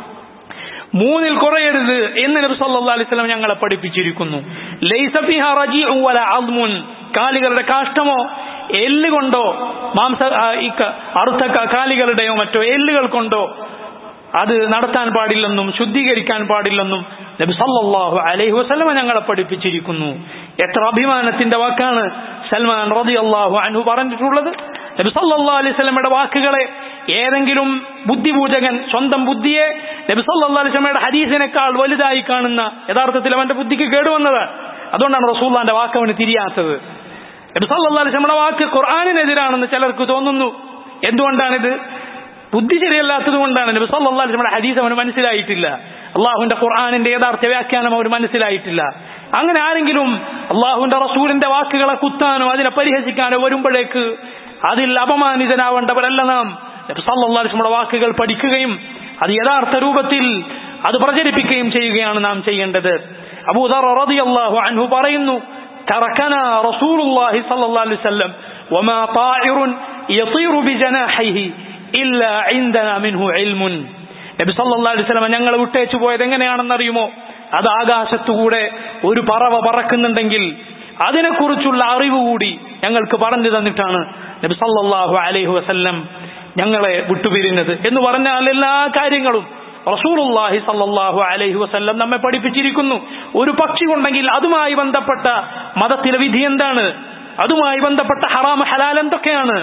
മൂന്നിൽ കുറയരുത് എന്ന് നബി സല്ലല്ലാഹു അലൈഹി വസല്ലം ഞങ്ങളെ പഠിപ്പിച്ചിരിക്കുന്നു ലൈസ ഫിഹ റജീഉ വല അദ്മുൻ കാലികളുടെ കാഷ്ടമോ എല്ല് കൊണ്ടോ മാംസ അറുത്ത കാലികളുടെയോ മറ്റോ എല്ലുകൾ കൊണ്ടോ അത് നടത്താൻ പാടില്ലെന്നും ശുദ്ധീകരിക്കാൻ പാടില്ലെന്നും നബി സല്ലല്ലാഹു അലൈഹി വസല്ലം ഞങ്ങളെ പഠിപ്പിച്ചിരിക്കുന്നു എത്ര അഭിമാനത്തിന്റെ വാക്കാണ് സൽമാൻ റളിയല്ലാഹു അൻഹു പറഞ്ഞിട്ടുള്ളത് നബി സല്ലല്ലാഹു അലൈഹി വസല്ലമയുടെ വാക്കുകളെ ഏതെങ്കിലും ബുദ്ധിപൂജകൻ സ്വന്തം ബുദ്ധിയെ നബി സല്ലല്ലാഹു അലൈഹി വസല്ലമയുടെ ഹദീസിനേക്കാൾ വലുതായി കാണുന്ന യഥാർത്ഥത്തിൽ അവന്റെ ബുദ്ധിക്ക് കേടുവന്നത് അതുകൊണ്ടാണ് റസൂല്ലാന്റെ വാക്ക് അവന് തിരിയാത്തത് നബി സല്ലല്ലാഹു അലൈഹി വസല്ലമയുടെ വാക്ക് ഖുർആനിനെതിരാണെന്ന് ചിലർക്ക് തോന്നുന്നു എന്തുകൊണ്ടാണിത് ബുദ്ധി ശരിയല്ലാത്തത് കൊണ്ടാണ് നബി സല്ലല്ലാഹു അലൈഹി വസല്ലമയുടെ ഹദീസ് അവന് മനസ്സിലായിട്ടില്ല അള്ളാഹുവിന്റെ ഖുർആാനിന്റെ യഥാർത്ഥ വ്യാഖ്യാനം അവന് മനസ്സിലായിട്ടില്ല അങ്ങനെ ആരെങ്കിലും അള്ളാഹുവിന്റെ റസൂലിന്റെ വാക്കുകളെ കുത്താനോ അതിനെ പരിഹസിക്കാനോ വരുമ്പോഴേക്ക് അതിൽ അപമാനിതനാവേണ്ടവരല്ല നാം നബി സല്ലല്ലാഹു അലൈഹി വസല്ലമയുടെ വാക്കുകൾ പഠിക്കുകയും അത് യഥാർത്ഥ രൂപത്തിൽ അത് പ്രചരിപ്പിക്കുകയും ചെയ്യുകയാണ് നാം ചെയ്യേണ്ടത് അബൂദർ റളിയല്ലാഹു അൻഹു പറയുന്നു تركنا رسول الله صلى الله عليه وسلم وما طائر يطير بجناحيه إلا عندنا منه علم നബി സല്ലല്ലാഹു അലൈഹി വസല്ലം ഞങ്ങളെ വിട്ടേച്ചു പോയത് എങ്ങനെയാണെന്നറിയുമോ അത് ആകാശത്തുകൂടെ ഒരു പറവ പറക്കുന്നുണ്ടെങ്കിൽ അതിനെക്കുറിച്ചുള്ള അറിവ് കൂടി ഞങ്ങൾക്ക് പറഞ്ഞു തന്നിട്ടാണ് നബി സല്ലല്ലാഹു അലൈഹി വസല്ലം ഞങ്ങളെ വിട്ടുപിരിഞ്ഞത് എന്ന് പറഞ്ഞാൽ എല്ലാ കാര്യങ്ങളും റസൂലുള്ളാഹി സല്ലല്ലാഹു അലൈഹി വസല്ലം നമ്മെ പഠിപ്പിച്ചിരിക്കുന്നു ഒരു പക്ഷി ഉണ്ടെങ്കിൽ അതുമായി ബന്ധപ്പെട്ട മതത്തിലെ വിധി എന്താണ് അതുമായി ബന്ധപ്പെട്ട ഹറാം ഹലാൽ എന്തൊക്കെയാണ്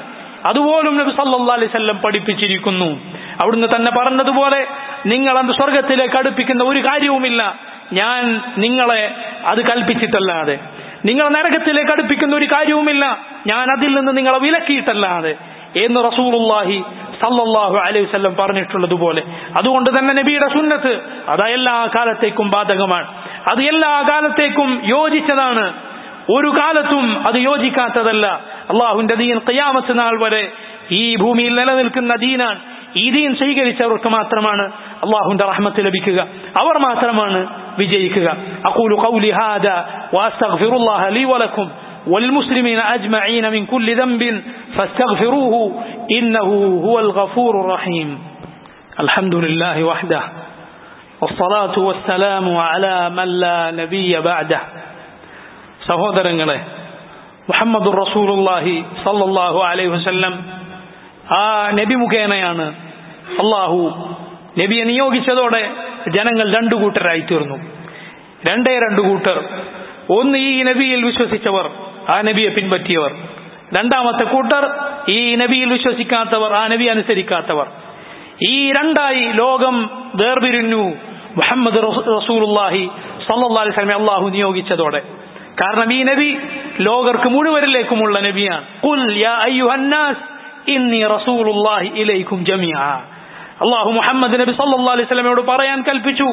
അതുപോലും നബി സല്ലല്ലാഹു അലൈഹി വസല്ലം പഠിപ്പിച്ചിരിക്കുന്നു അവിടുന്ന് തന്നെ പറഞ്ഞതുപോലെ നിങ്ങൾ അത് സ്വർഗത്തിലേക്ക് അടുപ്പിക്കുന്ന ഒരു കാര്യവുമില്ല ഞാൻ നിങ്ങളെ അത് കൽപ്പിച്ചിട്ടല്ലാതെ നിങ്ങൾ നരകത്തിലേക്ക് അടുപ്പിക്കുന്ന ഒരു കാര്യവുമില്ല ഞാൻ അതിൽ നിന്ന് നിങ്ങളെ വിലക്കിയിട്ടല്ലാതെ എന്ന് റസൂലുള്ളാഹി സല്ലല്ലാഹു അലൈഹി വസല്ലം പറഞ്ഞിട്ടുള്ളതുപോലെ അതുകൊണ്ട് തന്നെ നബിയുടെ സുന്നത്ത് അത് എല്ലാ കാലത്തേക്കും ബാധകമാണ് അത് എല്ലാ കാലത്തേക്കും യോജിച്ചതാണ് ഒരു കാലത്തും അത് യോജിക്കാത്തതല്ല അള്ളാഹുവിന്റെ ദീൻ ഖിയാമത്ത് നാൾ വരെ ഈ ഭൂമിയിൽ നിലനിൽക്കുന്ന ദീനാണ് ഈ ദീൻ സ്വീകരിച്ചവർക്ക് മാത്രമാണ് അള്ളാഹുവിന്റെ റഹ്മത്ത് ലഭിക്കുക അവർ മാത്രമാണ് വിജയിക്കുക അഖൂലു ഖൗലി ഹാദ വഅസ്തഗ്ഫിറുല്ലാഹ ലീ വലക്കും والمسلمين أجمعين من كل ذنب فاستغفروه إنه هو الغفور الرحيم الحمد لله وحده والصلاة والسلام على من لا نبي بعده സഹോദരങ്ങളെ മുഹമ്മദ് റസൂലുല്ലാഹി സല്ലല്ലാഹു അലൈഹി വസല്ലം ആ നബി മുഖേനയാണ് അള്ളാഹു നബിയെ നിയോഗിച്ചതോടെ ജനങ്ങൾ രണ്ടു കൂട്ടരായി തീർന്നു രണ്ടേ രണ്ടു കൂട്ടർ ഒന്ന് ഈ നബിയിൽ വിശ്വസിച്ചവർ ആ നബിയെ പിൻപറ്റിയവർ രണ്ടാമത്തെ കൂട്ടർ ഈ നബിയിൽ വിശ്വസിക്കാത്തവർ ആ നബി അനുസരിക്കാത്തവർ ഈ രണ്ടായി ലോകം വേർപിരിഞ്ഞു മുഹമ്മദ് റസൂലുല്ലാഹി സല്ലല്ലാഹു അലൈഹി വസല്ലം അള്ളാഹു നിയോഗിച്ചതോടെ കാരണം ഈ നബി ലോകർക്ക് മുഴുവനിലേക്കുമുള്ള നബിയാണ് ഖുൽ യാ അയ്യുഹന്നാസ് ഇന്നി റസൂലുള്ളാഹി ഇലൈക്കും ജമീഅ അള്ളാഹു മുഹമ്മദ് നബി സല്ലല്ലാഹു അലൈഹി വസല്ലമയോട് പറയാൻ കൽപ്പിച്ചു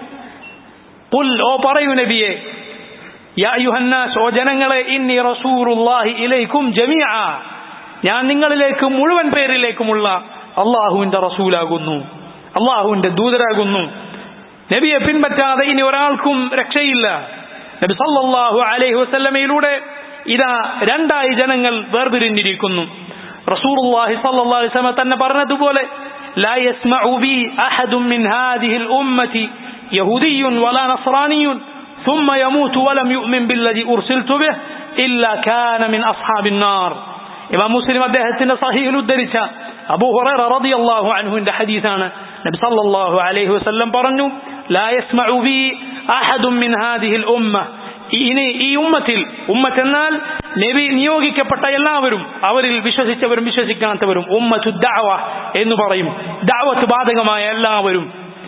ഖുൽ ഓ പറയൂ നബിയെ യാ അയ്യുഹന്നാസ് ഓ ജനങ്ങളെ ഇന്നി റസൂലുള്ളാഹി ഇലൈക്കും ജമീഅ ഞാൻ നിങ്ങളിലേക്ക് മുഴുവൻ പേരിലേക്കുമുള്ള അള്ളാഹുവിന്റെ റസൂലാകുന്നു അള്ളാഹുവിന്റെ ദൂതരാകുന്നു നബിയെ പിൻപറ്റാതെ ഇനി ഒരാൾക്കും രക്ഷയില്ല നബി സല്ലല്ലാഹു അലൈഹി വസല്ലമയിലൂടെ ഇതാ രണ്ടായി ജനങ്ങൾ വേർപിരിഞ്ഞിരിക്കുന്നു റസൂലുള്ളാഹി സല്ലല്ലാഹു അലൈഹി വസല്ലം തന്നെ പറഞ്ഞതുപോലെ لا يسمع بي أحد من هذه الأمة يهودي ولا نصراني ثم يموت ولم يؤمن بالذي أرسلت به إلا كان من أصحاب النار ഇമാം മുസ്ലിം അദ്ദേഹത്തിന്റെ സഹീഹിൽ ഉദ്ധരിച്ച അബൂ ഹുറൈറ റളിയല്ലാഹു അൻഹുവിന്റെ ഹദീസാണ് നബി സല്ലല്ലാഹു അലൈഹി വസല്ലം പറഞ്ഞു ലാ യസ്മഉ ബി അഹദും മിൻ ഹാദിഹിൽ ഉമ്മ ഇനി ഈ ഉമ്മത്തിൽ ഉമ്മത്ത് എന്നാൽ നബി നിയോഗിക്കപ്പെട്ട എല്ലാവരും അവരിൽ വിശ്വസിച്ചവരും വിശ്വസിക്കാത്തവരും ഉമ്മത്തു ദഅവ എന്ന് പറയും ദഅവത്ത് ബാധകമായ എല്ലാവരും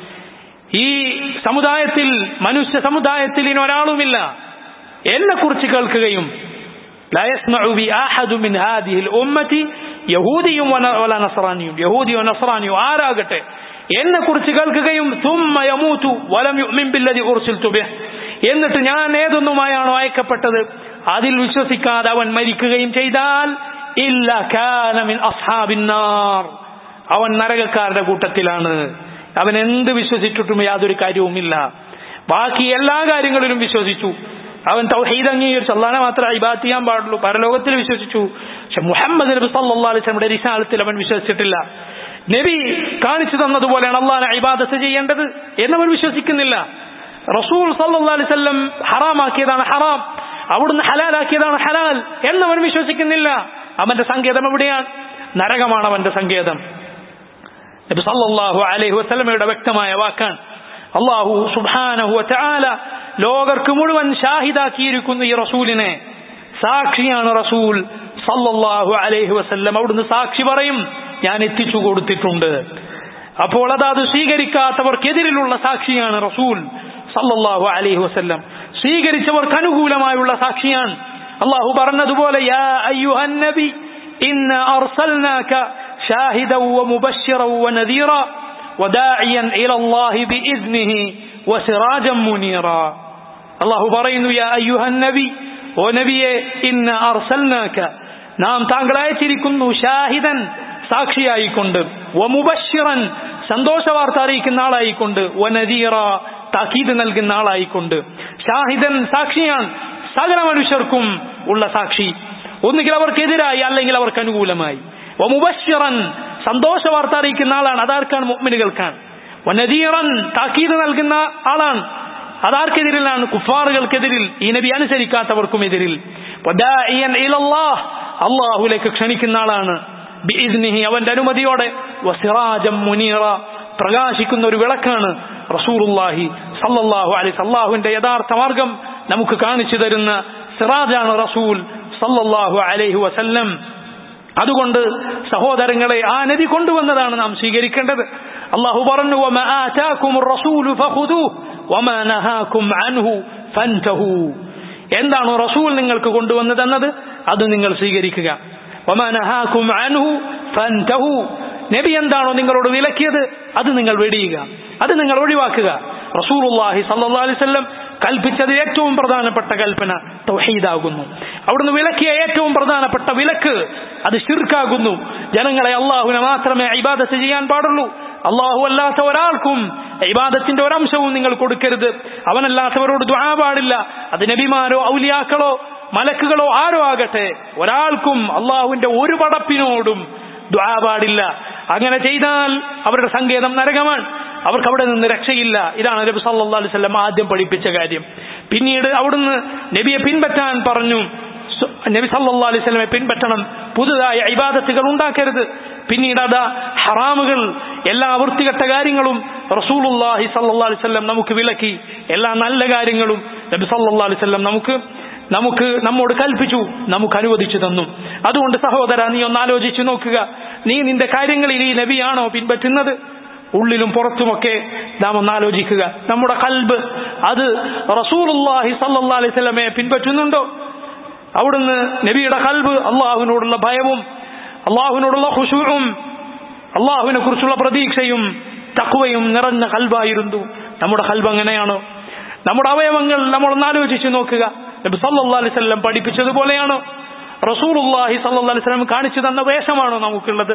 ഈ സമുദായത്തിൽ മനുഷ്യ സമുദായത്തിൽ ഇനി ഒരാളുമില്ല എന്നെ കുറിച്ച് കേൾക്കുകയും لا يسمع بي أحد من هذه الأمة يهودي ولا نصراني يهودي ونصراني ആരാകട്ടെ എന്നെ കുറിച്ച് കേൾക്കുകയും ثم يموت ولم يؤمن بالذي أرسلت به എന്നിട്ട് ഞാൻ ഏതൊന്നുമായാണോ അയക്കപ്പെട്ടത് അതിൽ വിശ്വസിക്കാതെ അവൻ മരിക്കുകയും ചെയ്താൽ ഇല്ല കാനമിൻ അസ്ഹാബിന്നാർ അവൻ നരകക്കാരുടെ കൂട്ടത്തിലാണ് അവൻ എന്ത് വിശ്വസിച്ചിട്ടും യാതൊരു കാര്യവുമില്ല ബാക്കി എല്ലാ കാര്യങ്ങളിലും വിശ്വസിച്ചു അവൻ തൗഹീദ് അംഗീകരിച്ചു അള്ളാനെ മാത്രമേ ഇബാത്ത് ചെയ്യാൻ പാടുള്ളൂ പരലോകത്തിൽ വിശ്വസിച്ചു പക്ഷെ മുഹമ്മദ് നബി സല്ലല്ലാഹു അലൈഹി വസല്ലമയുടെ റിസാലത്തിൽ അവൻ വിശ്വസിച്ചിട്ടില്ല നബി കാണിച്ചു തന്നതുപോലെയാണ് അള്ളാഹനെ ഇബാദത്ത് ചെയ്യേണ്ടത് എന്നവൻ വിശ്വസിക്കുന്നില്ല റസൂൽ സല്ലല്ലാഹു അലൈഹി വസല്ലം ഹറാമാക്കിയതാണ് ഹറാം അവിടുന്ന് ഹലാലാക്കിയതാണ് ഹലാൽ എന്നവൻ വിശ്വസിക്കുന്നില്ല അവന്റെ സങ്കേതം എവിടെയാണ് നരകമാണ് അവന്റെ സങ്കേതം നബി സല്ലല്ലാഹു അലൈഹി വസല്ലമയുടെ വ്യക്തമായ വാക്കാണ് അള്ളാഹു സുബ്ഹാനഹു വതആല ലോകർക്ക് മുഴുവൻ ഷാഹിദാക്കിയിരിക്കുന്നു ഈ റസൂലിനെ സാക്ഷിയാണ് റസൂൽ സല്ലല്ലാഹു അലൈഹി വസല്ലം അവിടുന്ന് സാക്ഷി പറയും ഞാൻ എത്തിച്ചു കൊടുത്തിട്ടുണ്ട് അപ്പോൾ അത് അത് സ്വീകരിക്കാത്തവർക്കെതിരിലുള്ള സാക്ഷിയാണ് റസൂൽ സല്ലല്ലാഹു അലൈഹി വസല്ലം സ്വീകരിച്ചവർക്ക് അനുകൂലമായുള്ള സാക്ഷിയാണ് അള്ളാഹു പറഞ്ഞതുപോലെ യാ അയ്യുഹൻ നബി ഇന്ന അർസൽനാക ഷാഹിദ വമുബശ്ശിറ വനദീറ وداعيا إلى الله بإذنه وسراجا منيرا الله പറയുന്നു يا أيها النبي ഓ നബിയെ ഇന്ന അർസൽനാക നാം താങ്കളെ അയച്ചിരിക്കുന്നു ഷാഹിദൻ സാക്ഷിയായിക്കൊണ്ട് വമുബശ്ശിറൻ സന്തോഷ വാർത്ത അറിയിക്കുന്ന ആളായിക്കൊണ്ട് വനദീറ താക്കീത് നൽകുന്ന ആളായിക്കൊണ്ട് ഷാഹിദൻ സാക്ഷിയാണ് സകല മനുഷ്യർക്കും ഉള്ള സാക്ഷി ഒന്നുകിൽ അവർക്കെതിരായി അല്ലെങ്കിൽ അവർക്ക് അനുകൂലമായി വമുബശ്ശിറൻ സന്തോഷ വാർത്ത അറിയിക്കുന്ന ആളാണ് അതാർക്കാണ് മുഅ്മിനുകൾക്കാണ് വനദീറൻ താക്കീത് നൽകുന്ന ആളാണ് അതാർക്കെതിരിലാണ് കുഫാറുകൾക്കെതിരിൽ ഈ നബി അനുസരിക്കാത്തവർക്കും എതിരിൽ വദാഇയൻ ഇലല്ലാഹ് അള്ളാഹുലേക്ക് ക്ഷണിക്കുന്ന ആളാണ് ബിഇദ്നിഹി അവന്റെ അനുമതിയോടെ വസിറാജം മുനീറ പ്രകാശിക്കുന്ന ഒരു വിളക്കാണ് റസൂലുള്ളാഹി സല്ലല്ലാഹു അലൈഹി അള്ളാഹുവിന്റെ യഥാർത്ഥ മാർഗം നമുക്ക് കാണിച്ചു തരുന്ന സിറാജാണ് റസൂൽ സല്ലല്ലാഹു അലൈഹി വസല്ലം അതുകൊണ്ട് സഹോദരങ്ങളെ ആ നബി കൊണ്ടുവന്നതാണ് നാം സ്വീകരിക്കേണ്ടത് അള്ളാഹു പറഞ്ഞു "വമാ ആതാകുമുർ റസൂലു ഫഖുദൂഹു വമാ നഹാകും അൻഹു ഫൻതഹൂ." എന്താണോ റസൂൽ നിങ്ങൾക്ക് കൊണ്ടുവന്നതെന്നത് അത് നിങ്ങൾ സ്വീകരിക്കുക വമാ നഹാകും അൻഹു ഫൻതഹൂ. നബി എന്താണോ നിങ്ങളോട് വിലക്കിയത് അത് നിങ്ങൾ വെടിയുക അത് നിങ്ങൾ ഒഴിവാക്കുക റസൂലുള്ളാഹി സല്ലല്ലാഹു അലൈഹി വസല്ലം കൽപ്പിച്ചത് ഏറ്റവും പ്രധാനപ്പെട്ട കൽപ്പന തൗഹീദാകുന്നു അവിടുന്ന് വിലക്കിയ ഏറ്റവും പ്രധാനപ്പെട്ട വിലക്ക് അത് ശിർക്കാകുന്നു ജനങ്ങളെ അള്ളാഹുവിനെ മാത്രമേ ഇബാദത്ത് ചെയ്യാൻ പാടുള്ളൂ അള്ളാഹു അല്ലാത്ത ഒരാൾക്കും ഇബാദത്തിന്റെ ഒരംശവും നിങ്ങൾ കൊടുക്കരുത് അവനല്ലാത്തവരോട് ദുആ പാടില്ല അത് നബിമാരോ ഔലിയാക്കളോ മലക്കുകളോ ആരോ ആകട്ടെ ഒരാൾക്കും അള്ളാഹുവിന്റെ ഒരു പടപ്പിനോടും ദുആ പാടില്ല അങ്ങനെ ചെയ്താൽ അവരുടെ സങ്കേതം നരകമാണ് അവർക്ക് അവിടെ നിന്ന് രക്ഷയില്ല ഇതാണ് നബി സല്ലല്ലാഹു അലൈഹി വസല്ലം ആദ്യം പഠിപ്പിച്ച കാര്യം പിന്നീട് അവിടുന്ന് നബിയെ പിൻപറ്റാൻ പറഞ്ഞു സു- നബി സല്ലല്ലാഹു അലൈഹി വസല്ലമെ പിൻപറ്റണം പുതുതായ ഇബാദത്തുകൾ ഉണ്ടാക്കരുത് പിന്നീട് അതാ ഹറാമുകൾ എല്ലാ വൃത്തികെട്ട കാര്യങ്ങളും റസൂലുള്ളാഹി സല്ലല്ലാഹു അലൈഹി വസല്ലം നമുക്ക് വിലക്കി എല്ലാ നല്ല കാര്യങ്ങളും നബി സല്ലല്ലാഹു അലൈഹി വസല്ലം നമുക്ക് നമുക്ക് നമ്മോട് കൽപ്പിച്ചു നമുക്ക് അനുവദിച്ചു തന്നു അതുകൊണ്ട് സഹോദര നീ ഒന്ന് ആലോചിച്ചു നോക്കുക നീ നിന്റെ കാര്യങ്ങളിൽ ഈ നബിയാണോ പിൻപറ്റുന്നത് ഉള്ളിലും പുറത്തുമൊക്കെ നാം ഒന്ന് ആലോചിക്കുക നമ്മുടെ കൽബ് അത് റസൂലുള്ളാഹി സല്ലല്ലാഹു അലൈഹി വസല്ലമയെ പിൻപറ്റുന്നുണ്ടോ അവിടുന്ന് നബിയുടെ കൽബ് അള്ളാഹുവിനോടുള്ള ഭയവും അള്ളാഹുവിനോടുള്ള ഖുശൂഉം അള്ളാഹുവിനെ കുറിച്ചുള്ള പ്രതീക്ഷയും തക്വയും നിറഞ്ഞ കൽബായിരുന്നു നമ്മുടെ കൽബ് അങ്ങനെയാണോ നമ്മുടെ അവയവങ്ങൾ നമ്മൾ ഒന്ന് ആലോചിച്ച് നോക്കുക നബി സല്ലല്ലാഹു അലൈഹി വസല്ലം പഠിപ്പിച്ചതുപോലെയാണോ റസൂലുള്ളാഹി സല്ലല്ലാഹു അലൈഹി വസല്ലം കാണിച്ചു തന്ന വേഷമാണോ നമുക്കുള്ളത്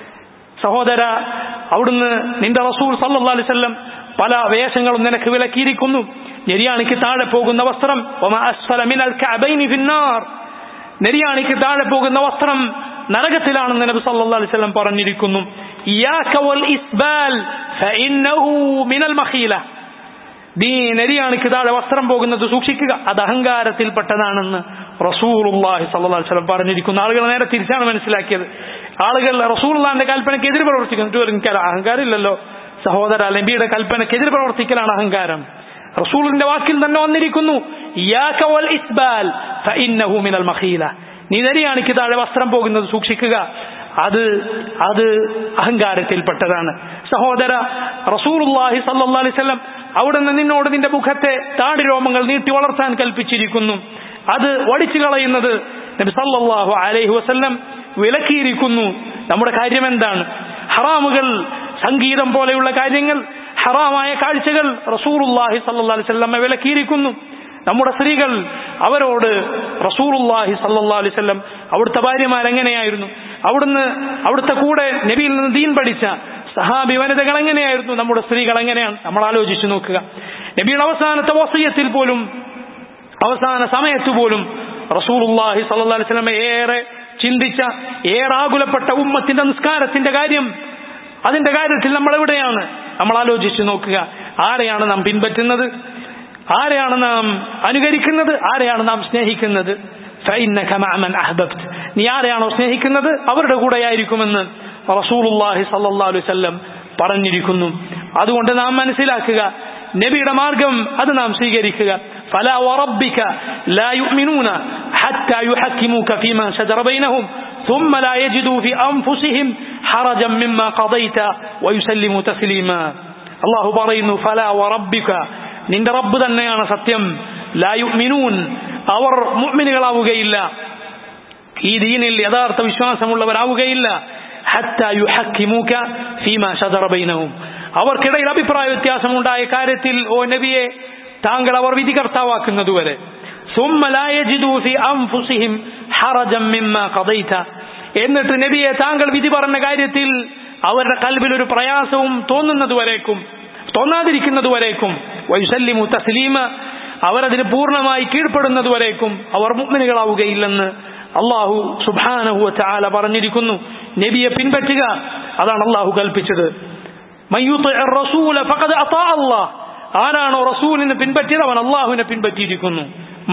സഹോദര അവിടുന്ന് നിന്റെ റസൂൽ സല്ലല്ലാഹു അലൈഹി വസല്ലം പല വേഷങ്ങളും നിനക്ക് വിലക്കിയിരിക്കുന്നു നെരിയാണിക്ക് താഴെ പോകുന്ന വസ്ത്രം വമാ അസ്ഫല മിനൽ കഅബൈനി ഫിന്നാർ നെരിയാണിക്ക് താഴെ പോകുന്ന വസ്ത്രം നരകത്തിലാണെന്ന് നബി സല്ലല്ലാഹു അലൈഹി വസല്ലം പറഞ്ഞിരിക്കുന്നു ഇയാക വൽ ഇസ്ബാൽ ഫഇന്നഹു മിനൽ മഖീല നീ നെരിയാണിക്ക് താഴെ വസ്ത്രം പോകുന്നത് സൂക്ഷിക്കുക അത് അഹങ്കാരത്തിൽപ്പെട്ടതാണെന്ന് റസൂലുള്ളാഹി സ്വല്ലല്ലാഹു അലൈഹി വസല്ലം പറഞ്ഞിരിക്കുന്നു ആളുകൾ നേരെ തിരിച്ചാണ് മനസ്സിലാക്കിയത് ആളുകൾ റസൂലുള്ളാഹിന്റെ കൽപ്പനയ്ക്ക് എതിര് പ്രവർത്തിക്കുന്നു എന്നിട്ട് എനിക്ക് അഹങ്കാരം ഇല്ലല്ലോ സഹോദര നബിയുടെ കൽപ്പനയ്ക്ക് എതിര് പ്രവർത്തിക്കലാണ് അഹങ്കാരം റസൂലിന്റെ വാക്കിൽ തന്നെ വന്നിരിക്കുന്നു ഇയാക വൽ ഇസ്ബാൽ ഫഇന്നഹു മിനൽ മഖീല നീ നെരിയാണിക്ക് താഴെ വസ്ത്രം പോകുന്നത് സൂക്ഷിക്കുക അത് അത് അഹങ്കാരത്തിൽപ്പെട്ടതാണ് സഹോദര റസൂലുള്ളാഹി സല്ലല്ലാഹു അലൈഹി വസല്ലം അവിടുന്ന് നിന്നോട് നിന്റെ മുഖത്തെ താടി രോമങ്ങൾ നീട്ടി വളർത്താൻ കൽപ്പിച്ചിരിക്കുന്നു അത് വടിച്ചു കളയുന്നത് നബി സല്ലല്ലാഹു അലൈഹി വസല്ലം വിലക്കിയിരിക്കുന്നു നമ്മുടെ കാര്യം എന്താണ് ഹറാമുകൾ സംഗീതം പോലെയുള്ള കാര്യങ്ങൾ ഹറാമായ കാഴ്ചകൾ റസൂലുള്ളാഹി സല്ലല്ലാഹു അലൈഹി വസല്ലം വിലക്കിയിരിക്കുന്നു നമ്മുടെ സ്ത്രീകൾ അവരോട് റസൂലുള്ളാഹി സല്ലല്ലാഹു അലൈഹി വസല്ലം അവിടുത്തെ ഭാര്യമാർ എങ്ങനെയായിരുന്നു അവിടുന്ന് അവിടുത്തെ കൂടെ നബിയിൽ നിന്ന് ദീൻ പഠിച്ച സഹാബി വനിതകൾ എങ്ങനെയായിരുന്നു നമ്മുടെ സ്ത്രീകൾ എങ്ങനെയാണ് നമ്മൾ ആലോചിച്ചു നോക്കുക നബിയുടെ അവസാനത്തെ വസീയത്തിൽ പോലും അവസാന സമയത്ത് പോലും റസൂലുള്ളാഹി സല്ലല്ലാഹു അലൈഹി വസല്ലം ഏറെ ചിന്തിച്ച ഏറെ ആകുലപ്പെട്ട ഉമ്മത്തിന്റെ നിസ്കാരത്തിന്റെ കാര്യം അതിന്റെ കാര്യത്തിൽ നമ്മൾ എവിടെയാണ് നമ്മൾ ആലോചിച്ചു നോക്കുക ആരെയാണ് നാം പിൻപറ്റുന്നത് ആരെയാണ് നാം അനുകരിക്കുന്നത് ആരെയാണ് നാം സ്നേഹിക്കുന്നത് فإنك مع من أحببت നീ ആരെയാണോ സ്നേഹിക്കുന്നത് അവരുടെ കൂടെയായിരിക്കുമെന്ന് റസൂലുള്ളാഹി സല്ലല്ലാഹു അലൈഹി വസല്ലം പറഞ്ഞിരിക്കുന്നു അതുകൊണ്ട് നാം മനസ്സിലാക്കുക നബിയുടെ മാർഗം അത് നാം സ്വീകരിക്കുക فلا وربك لا يؤمنون حتى يحكموك فيما شجر بينهم ثم لا يجدوا في أنفسهم حرجا مما قضيت ويسلموا تسليما الله പറയുന്നു فلا وربك നിന്റെ റബ്ബ് തന്നെയാണ് സത്യം ലാ യുഅ്മിനൂൻ അവർ മുഅ്മിനുകളാവുകയില്ല ഈ ദീനിൽ യഥാർത്ഥ വിശ്വാസമുള്ളവരാവുകയില്ല ഹത്ത യുഹക്കിമൂക ഫീമാ ശദറ ബൈനഹും അവർക്കിടയിൽ അഭിപ്രായ വ്യത്യാസമുണ്ടായ കാര്യത്തിൽ ഓ നബിയെ താങ്കൾ അവർ വിധികർത്താവാക്കുന്നതുവരെ ثم لا يجدوا في أنفسهم حرجا مما قضيت എന്നിട്ട് നബിയെ താങ്കൾ വിധി പറഞ്ഞ കാര്യത്തിൽ അവരുടെ കൽബിൽ ഒരു പ്രയാസവും തോന്നുന്നതുവരേക്കും തോന്നാതിരിക്കുന്നതുവരേക്കും വൈസല്ലിമു തസ്ലീമ അവരതിന് പൂർണ്ണമായി കീഴ്പ്പെടുന്നതുവരേക്കും അവർ മുഗ്മിനുകളാവുകയില്ലെന്ന് അള്ളാഹു സുബാനഹു ചാല പറഞ്ഞിരിക്കുന്നു നബിയെ പിൻപറ്റുക അതാണ് അള്ളാഹു കൽപ്പിച്ചത് ആരാണോ റസൂലിനെ പിൻപറ്റിയത് അവൻ അള്ളാഹുവിനെ പിൻപറ്റിയിരിക്കുന്നു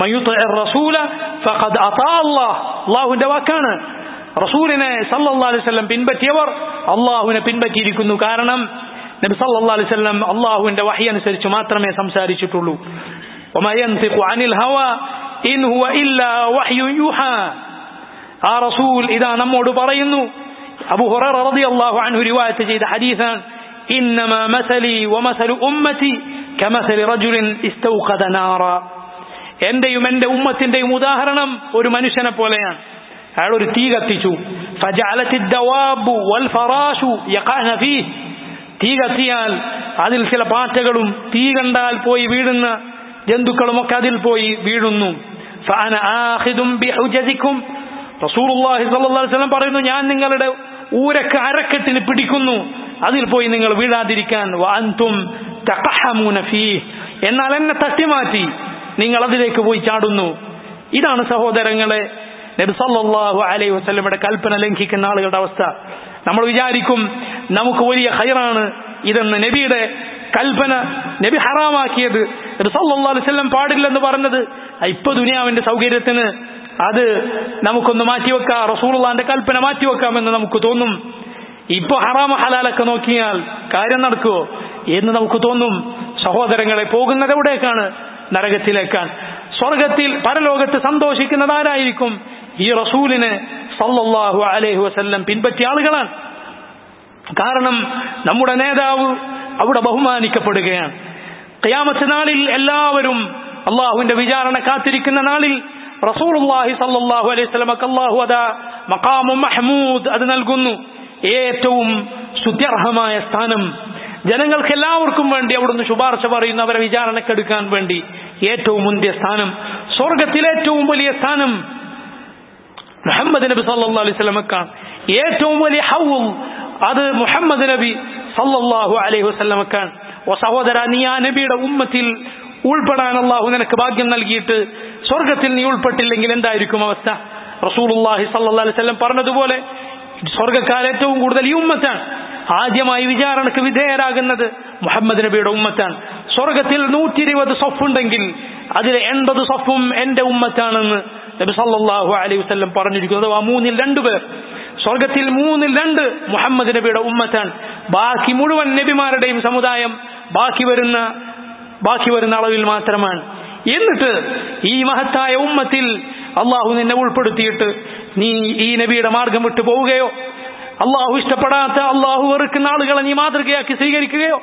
അള്ളാഹുവിന്റെ വാക്കാണ് റസൂലിനെ സല്ലല്ലാഹു അലൈഹി വസല്ലം പിൻപറ്റിയവർ അള്ളാഹുവിനെ പിൻപറ്റിയിരിക്കുന്നു കാരണം നബി സല്ലല്ലാഹു അലൈഹി വസല്ലം അള്ളാഹുവിന്റെ വഹി അനുസരിച്ച് മാത്രമേ സംസാരിച്ചിട്ടുള്ളൂ وما ينطق عن الهوى إن هو إلا وحي يوحى ആ റസൂൽ ഇതാ നമ്മോട് പറയുന്നു അബു ഹുറൈറ റളിയല്ലാഹു അൻഹു റിവായത്ത് ചെയ്ത ഹദീസാണ് ഇന്നമാ മസലി വമസലു ഉമ്മതി കമസലി റജുലിൻ ഇസ്തൗഖദ നാറ എന്റെയും എന്റെ ഉമ്മത്തിന്റെയും ഉദാഹരണം ഒരു മനുഷ്യനെ പോലെയാണ് അയാൾ ഒരു തീ കത്തിച്ചു فجعلت الدواب والفراش يقعن فيه തീ കത്തിയാൽ അതിൽ ചില പാറ്റകളും തീ കണ്ടാൽ പോയി വീഴുന്ന ജന്തുക്കളുമൊക്കെ അതിൽ പോയി വീഴുന്നു فأنا آخذ بحجزكم റസൂൽ വസല്ലം പറയുന്നു ഞാൻ നിങ്ങളുടെ ഊരക്ക് അരക്കെട്ടിൽ പിടിക്കുന്നു അതിൽ പോയി നിങ്ങൾ വീഴാതിരിക്കാൻ വാന്തും തഖഹമൂന ഫീഹ് എന്നാൽ എന്നെ തട്ടിമാറ്റി നിങ്ങൾ അതിലേക്ക് പോയി ചാടുന്നു ഇതാണ് സഹോദരങ്ങളെ നബി സല്ലല്ലാഹു അലൈഹി വസല്ലമയുടെ കൽപ്പന ലംഘിക്കുന്ന ആളുകളുടെ അവസ്ഥ നമ്മൾ വിചാരിക്കും നമുക്ക് വലിയ ഹൈറാണ് ഇതെന്ന് നബിയുടെ കൽപ്പന നബി ഹറാമാക്കിയത് നബി സല്ലല്ലാഹു അലൈഹി വസല്ലം പാടില്ലെന്ന് പറഞ്ഞത് ഇപ്പൊ ദുനിയാവിന്റെ സൗകര്യത്തിന് അത് നമുക്കൊന്ന് മാറ്റിവെക്കാം റസൂലുള്ളാന്റെ കൽപ്പന മാറ്റിവെക്കാമെന്ന് നമുക്ക് തോന്നും ഇപ്പൊ ഹറാമ ഹലാലൊക്കെ നോക്കിയാൽ കാര്യം നടക്കുവോ എന്ന് നമുക്ക് തോന്നും സഹോദരങ്ങളെ പോകുന്നത് എവിടേക്കാണ് നരകത്തിലേക്കാണ് സ്വർഗത്തിൽ പരലോകത്ത് സന്തോഷിക്കുന്നത് ആരായിരിക്കും ഈ റസൂലിന് സല്ലല്ലാഹു അലൈഹി വസല്ലം പിൻപറ്റിയ ആളുകളാണ് കാരണം നമ്മുടെ നേതാവ് അവിടെ ബഹുമാനിക്കപ്പെടുകയാണ് ഖിയാമത്ത് നാളിൽ എല്ലാവരും അള്ളാഹുവിന്റെ വിചാരണ കാത്തിരിക്കുന്ന നാളിൽ റസൂലുള്ളാഹി സല്ലല്ലാഹു അലൈഹി വസല്ലമക്ക് അല്ലാഹു അതാ മഖാമു മഹ്മൂദ് അത് നൽകുന്നു ഏറ്റവും സ്തുത്യർഹമായ സ്ഥാനം ജനങ്ങൾക്ക് എല്ലാവർക്കും വേണ്ടി അവിടുന്ന് ശുപാർശ പറയുന്നു അവരെ വിചാരണക്കെടുക്കാൻ വേണ്ടി ഏറ്റവും മുന്തിയ സ്ഥാനം സ്വർഗത്തിലെ ഏറ്റവും വലിയ സ്ഥാനം മുഹമ്മദ് നബി സല്ലല്ലാഹു അലൈഹി വസല്ലമക്കാണ് ഏറ്റവും വലിയ ഹൗൽ അത് മുഹമ്മദ് നബി സല്ലല്ലാഹു അലൈഹി വസല്ലമക്കാണ് ഓ സഹോദര നീ ആ നബിയുടെ ഉമ്മത്തിൽ ഉൾപ്പെടാൻ അള്ളാഹു നിനക്ക് ഭാഗ്യം നൽകിയിട്ട് സ്വർഗത്തിൽ നീ ഉൾപ്പെട്ടില്ലെങ്കിൽ എന്തായിരിക്കും അവസ്ഥ റസൂലുള്ളാഹി സല്ലല്ലാഹു അലൈഹി വസല്ലം പറഞ്ഞതുപോലെ സ്വർഗക്കാർ ഏറ്റവും കൂടുതൽ ഈ ഉമ്മത്താണ് ആദ്യമായി വിചാരണക്ക് വിധേയരാകുന്നത് മുഹമ്മദ് നബിയുടെ ഉമ്മത്താണ് സ്വർഗത്തിൽ നൂറ്റി ഇരുപത് സൊഫുണ്ടെങ്കിൽ അതിലെ എൺപത് സൊഫും എന്റെ ഉമ്മത്താണെന്ന് നബി സല്ലല്ലാഹു അലൈഹി വസല്ലം പറഞ്ഞിരിക്കുന്നു അഥവാ മൂന്നിൽ രണ്ടുപേർ സ്വർഗത്തിൽ മൂന്നിൽ രണ്ട് മുഹമ്മദ് നബിയുടെ ഉമ്മത്താണ് ബാക്കി മുഴുവൻ നബിമാരുടെയും സമുദായം ബാക്കി വരുന്ന ബാക്കി വരുന്ന അളവിൽ മാത്രമാണ് എന്നിട്ട് ഈ മഹത്തായ ഉമ്മത്തിൽ അള്ളാഹു നിന്നെ ഉൾപ്പെടുത്തിയിട്ട് നീ ഈ നബിയുടെ മാർഗം വിട്ടു പോവുകയോ അള്ളാഹു ഇഷ്ടപ്പെടാത്ത അള്ളാഹു വെറുക്കുന്ന ആളുകളെ നീ മാതൃകയാക്കി സ്വീകരിക്കുകയോ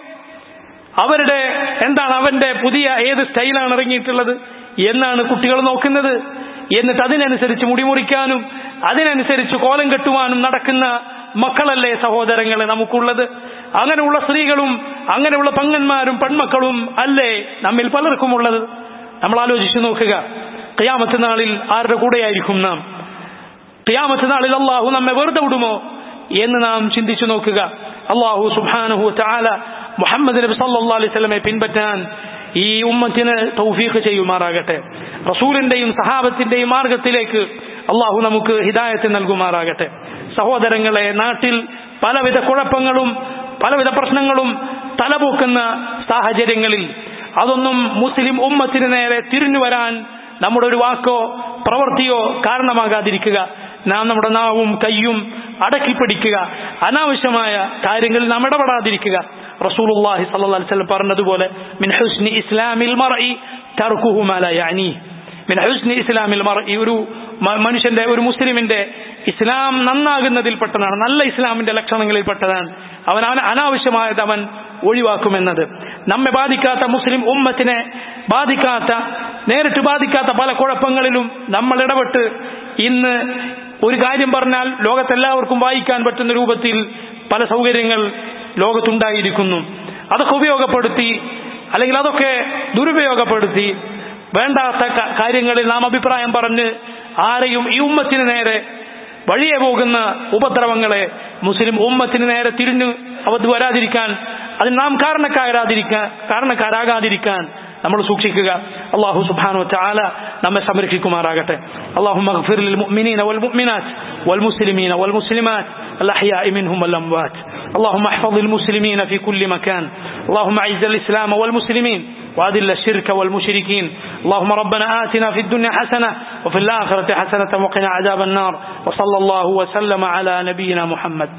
അവരുടെ എന്താണ് അവന്റെ പുതിയ ഏത് സ്റ്റൈലാണ് ഇറങ്ങിയിട്ടുള്ളത് എന്നാണ് കുട്ടികൾ നോക്കുന്നത് എന്നിട്ട് അതിനനുസരിച്ച് മുടിമുറിക്കാനും അതിനനുസരിച്ച് കോലം കെട്ടുവാനും നടക്കുന്ന മക്കളല്ലേ സഹോദരങ്ങളെ നമുക്കുള്ളത് അങ്ങനെയുള്ള സ്ത്രീകളും അങ്ങനെയുള്ള പങ്ങന്മാരും പെൺമക്കളും അല്ലേ നമ്മിൽ പലർക്കും ഉള്ളത് നമ്മൾ ആലോചിച്ചു നോക്കുക ഖിയാമത്ത് നാളിൽ ആരുടെ കൂടെയായിരിക്കും നാം ഖിയാമത്ത് നാളിൽ അള്ളാഹു നമ്മെ വെറുതെ വിടുമോ എന്ന് നാം ചിന്തിച്ചു നോക്കുക അള്ളാഹു സുബാനഹു ചാല മുഹമ്മദ് നബി സല്ലാ അലൈഹി സ്വലമെ പിൻപറ്റാൻ ഈ ഉമ്മത്തിന് തൗഫീഖ് ചെയ്യുമാറാകട്ടെ റസൂലിന്റെയും സഹാബത്തിന്റെയും മാർഗത്തിലേക്ക് അള്ളാഹു നമുക്ക് ഹിദായത്ത് നൽകുമാറാകട്ടെ സഹോദരങ്ങളെ നാട്ടിൽ പലവിധ കുഴപ്പങ്ങളും പലവിധ പ്രശ്നങ്ങളും തലപൂക്കുന്ന സാഹചര്യങ്ങളിൽ അതൊന്നും മുസ്ലിം ഉമ്മത്തിന് നേരെ തിരിഞ്ഞു വരാൻ നമ്മുടെ ഒരു വാക്കോ പ്രവൃത്തിയോ കാരണമാകാതിരിക്കുക നാം നമ്മുടെ നാവും കയ്യും അടക്കി പിടിക്കുക അനാവശ്യമായ കാര്യങ്ങളിൽ നാം ഇടപെടാതിരിക്കുക റസൂലുള്ളാഹി സ്വല്ലല്ലാഹി അലൈഹി വസല്ലം പറഞ്ഞതുപോലെ മിൻ ഹുസ്നി ഇസ്ലാമിൽ മർഇ തർക്കുഹു മാ ലാ യഅനി മിൻ ഹുസ്നി ഇസ്ലാമിൽ മർഇ ഒരു മനുഷ്യന്റെ ഒരു മുസ്ലിമിന്റെ ഇസ്ലാം നന്നാകുന്നതിൽപ്പെട്ടതാണ് നല്ല ഇസ്ലാമിന്റെ ലക്ഷണങ്ങളിൽപ്പെട്ടതാണ് അവൻ അവൻ അനാവശ്യമായത് അവൻ ഒഴിവാക്കുമെന്നത് നമ്മെ ബാധിക്കാത്ത മുസ്ലിം ഉമ്മത്തിനെ ബാധിക്കാത്ത നേരിട്ട് ബാധിക്കാത്ത പല കുഴപ്പങ്ങളിലും നമ്മൾ ഇടപെട്ട് ഇന്ന് ഒരു കാര്യം പറഞ്ഞാൽ ലോകത്തെല്ലാവർക്കും വായിക്കാൻ പറ്റുന്ന രൂപത്തിൽ പല സൗകര്യങ്ങൾ ലോകത്തുണ്ടായിരിക്കുന്നു അതൊക്കെ ഉപയോഗപ്പെടുത്തി അല്ലെങ്കിൽ അതൊക്കെ ദുരുപയോഗപ്പെടുത്തി വേണ്ടാത്ത കാര്യങ്ങളിൽ നാം അഭിപ്രായം പറഞ്ഞ് ആരെയും ഈ ഉമ്മത്തിന് നേരെ വഴിയെ പോകുന്ന ഉപദ്രവങ്ങളെ മുസ്ലിം ഉമ്മത്തിന് നേരെ തിരിഞ്ഞു അവത് വരാതിരിക്കാൻ അതിന് നാം കാരണക്കാരാതിരിക്കാൻ കാരണക്കാരാകാതിരിക്കാൻ നമ്മൾ സൂക്ഷിക്കുക അള്ളാഹു സുബാനു ചാല നമ്മെ സംരക്ഷിക്കുമാറാകട്ടെ അള്ളാഹു മഗ്ഫിർ للمؤمنين والمؤمنات والمسلمين والمسلمات الأحياء منهم والأموات اللهم احفظ المسلمين في كل مكان اللهم اعز الإسلام والمسلمين وأذل الشرك والمشركين اللهم ربنا آتنا في الدنيا حسنة وفي الآخرة حسنة وقنا عذاب النار وصلى الله وسلم على نبينا محمد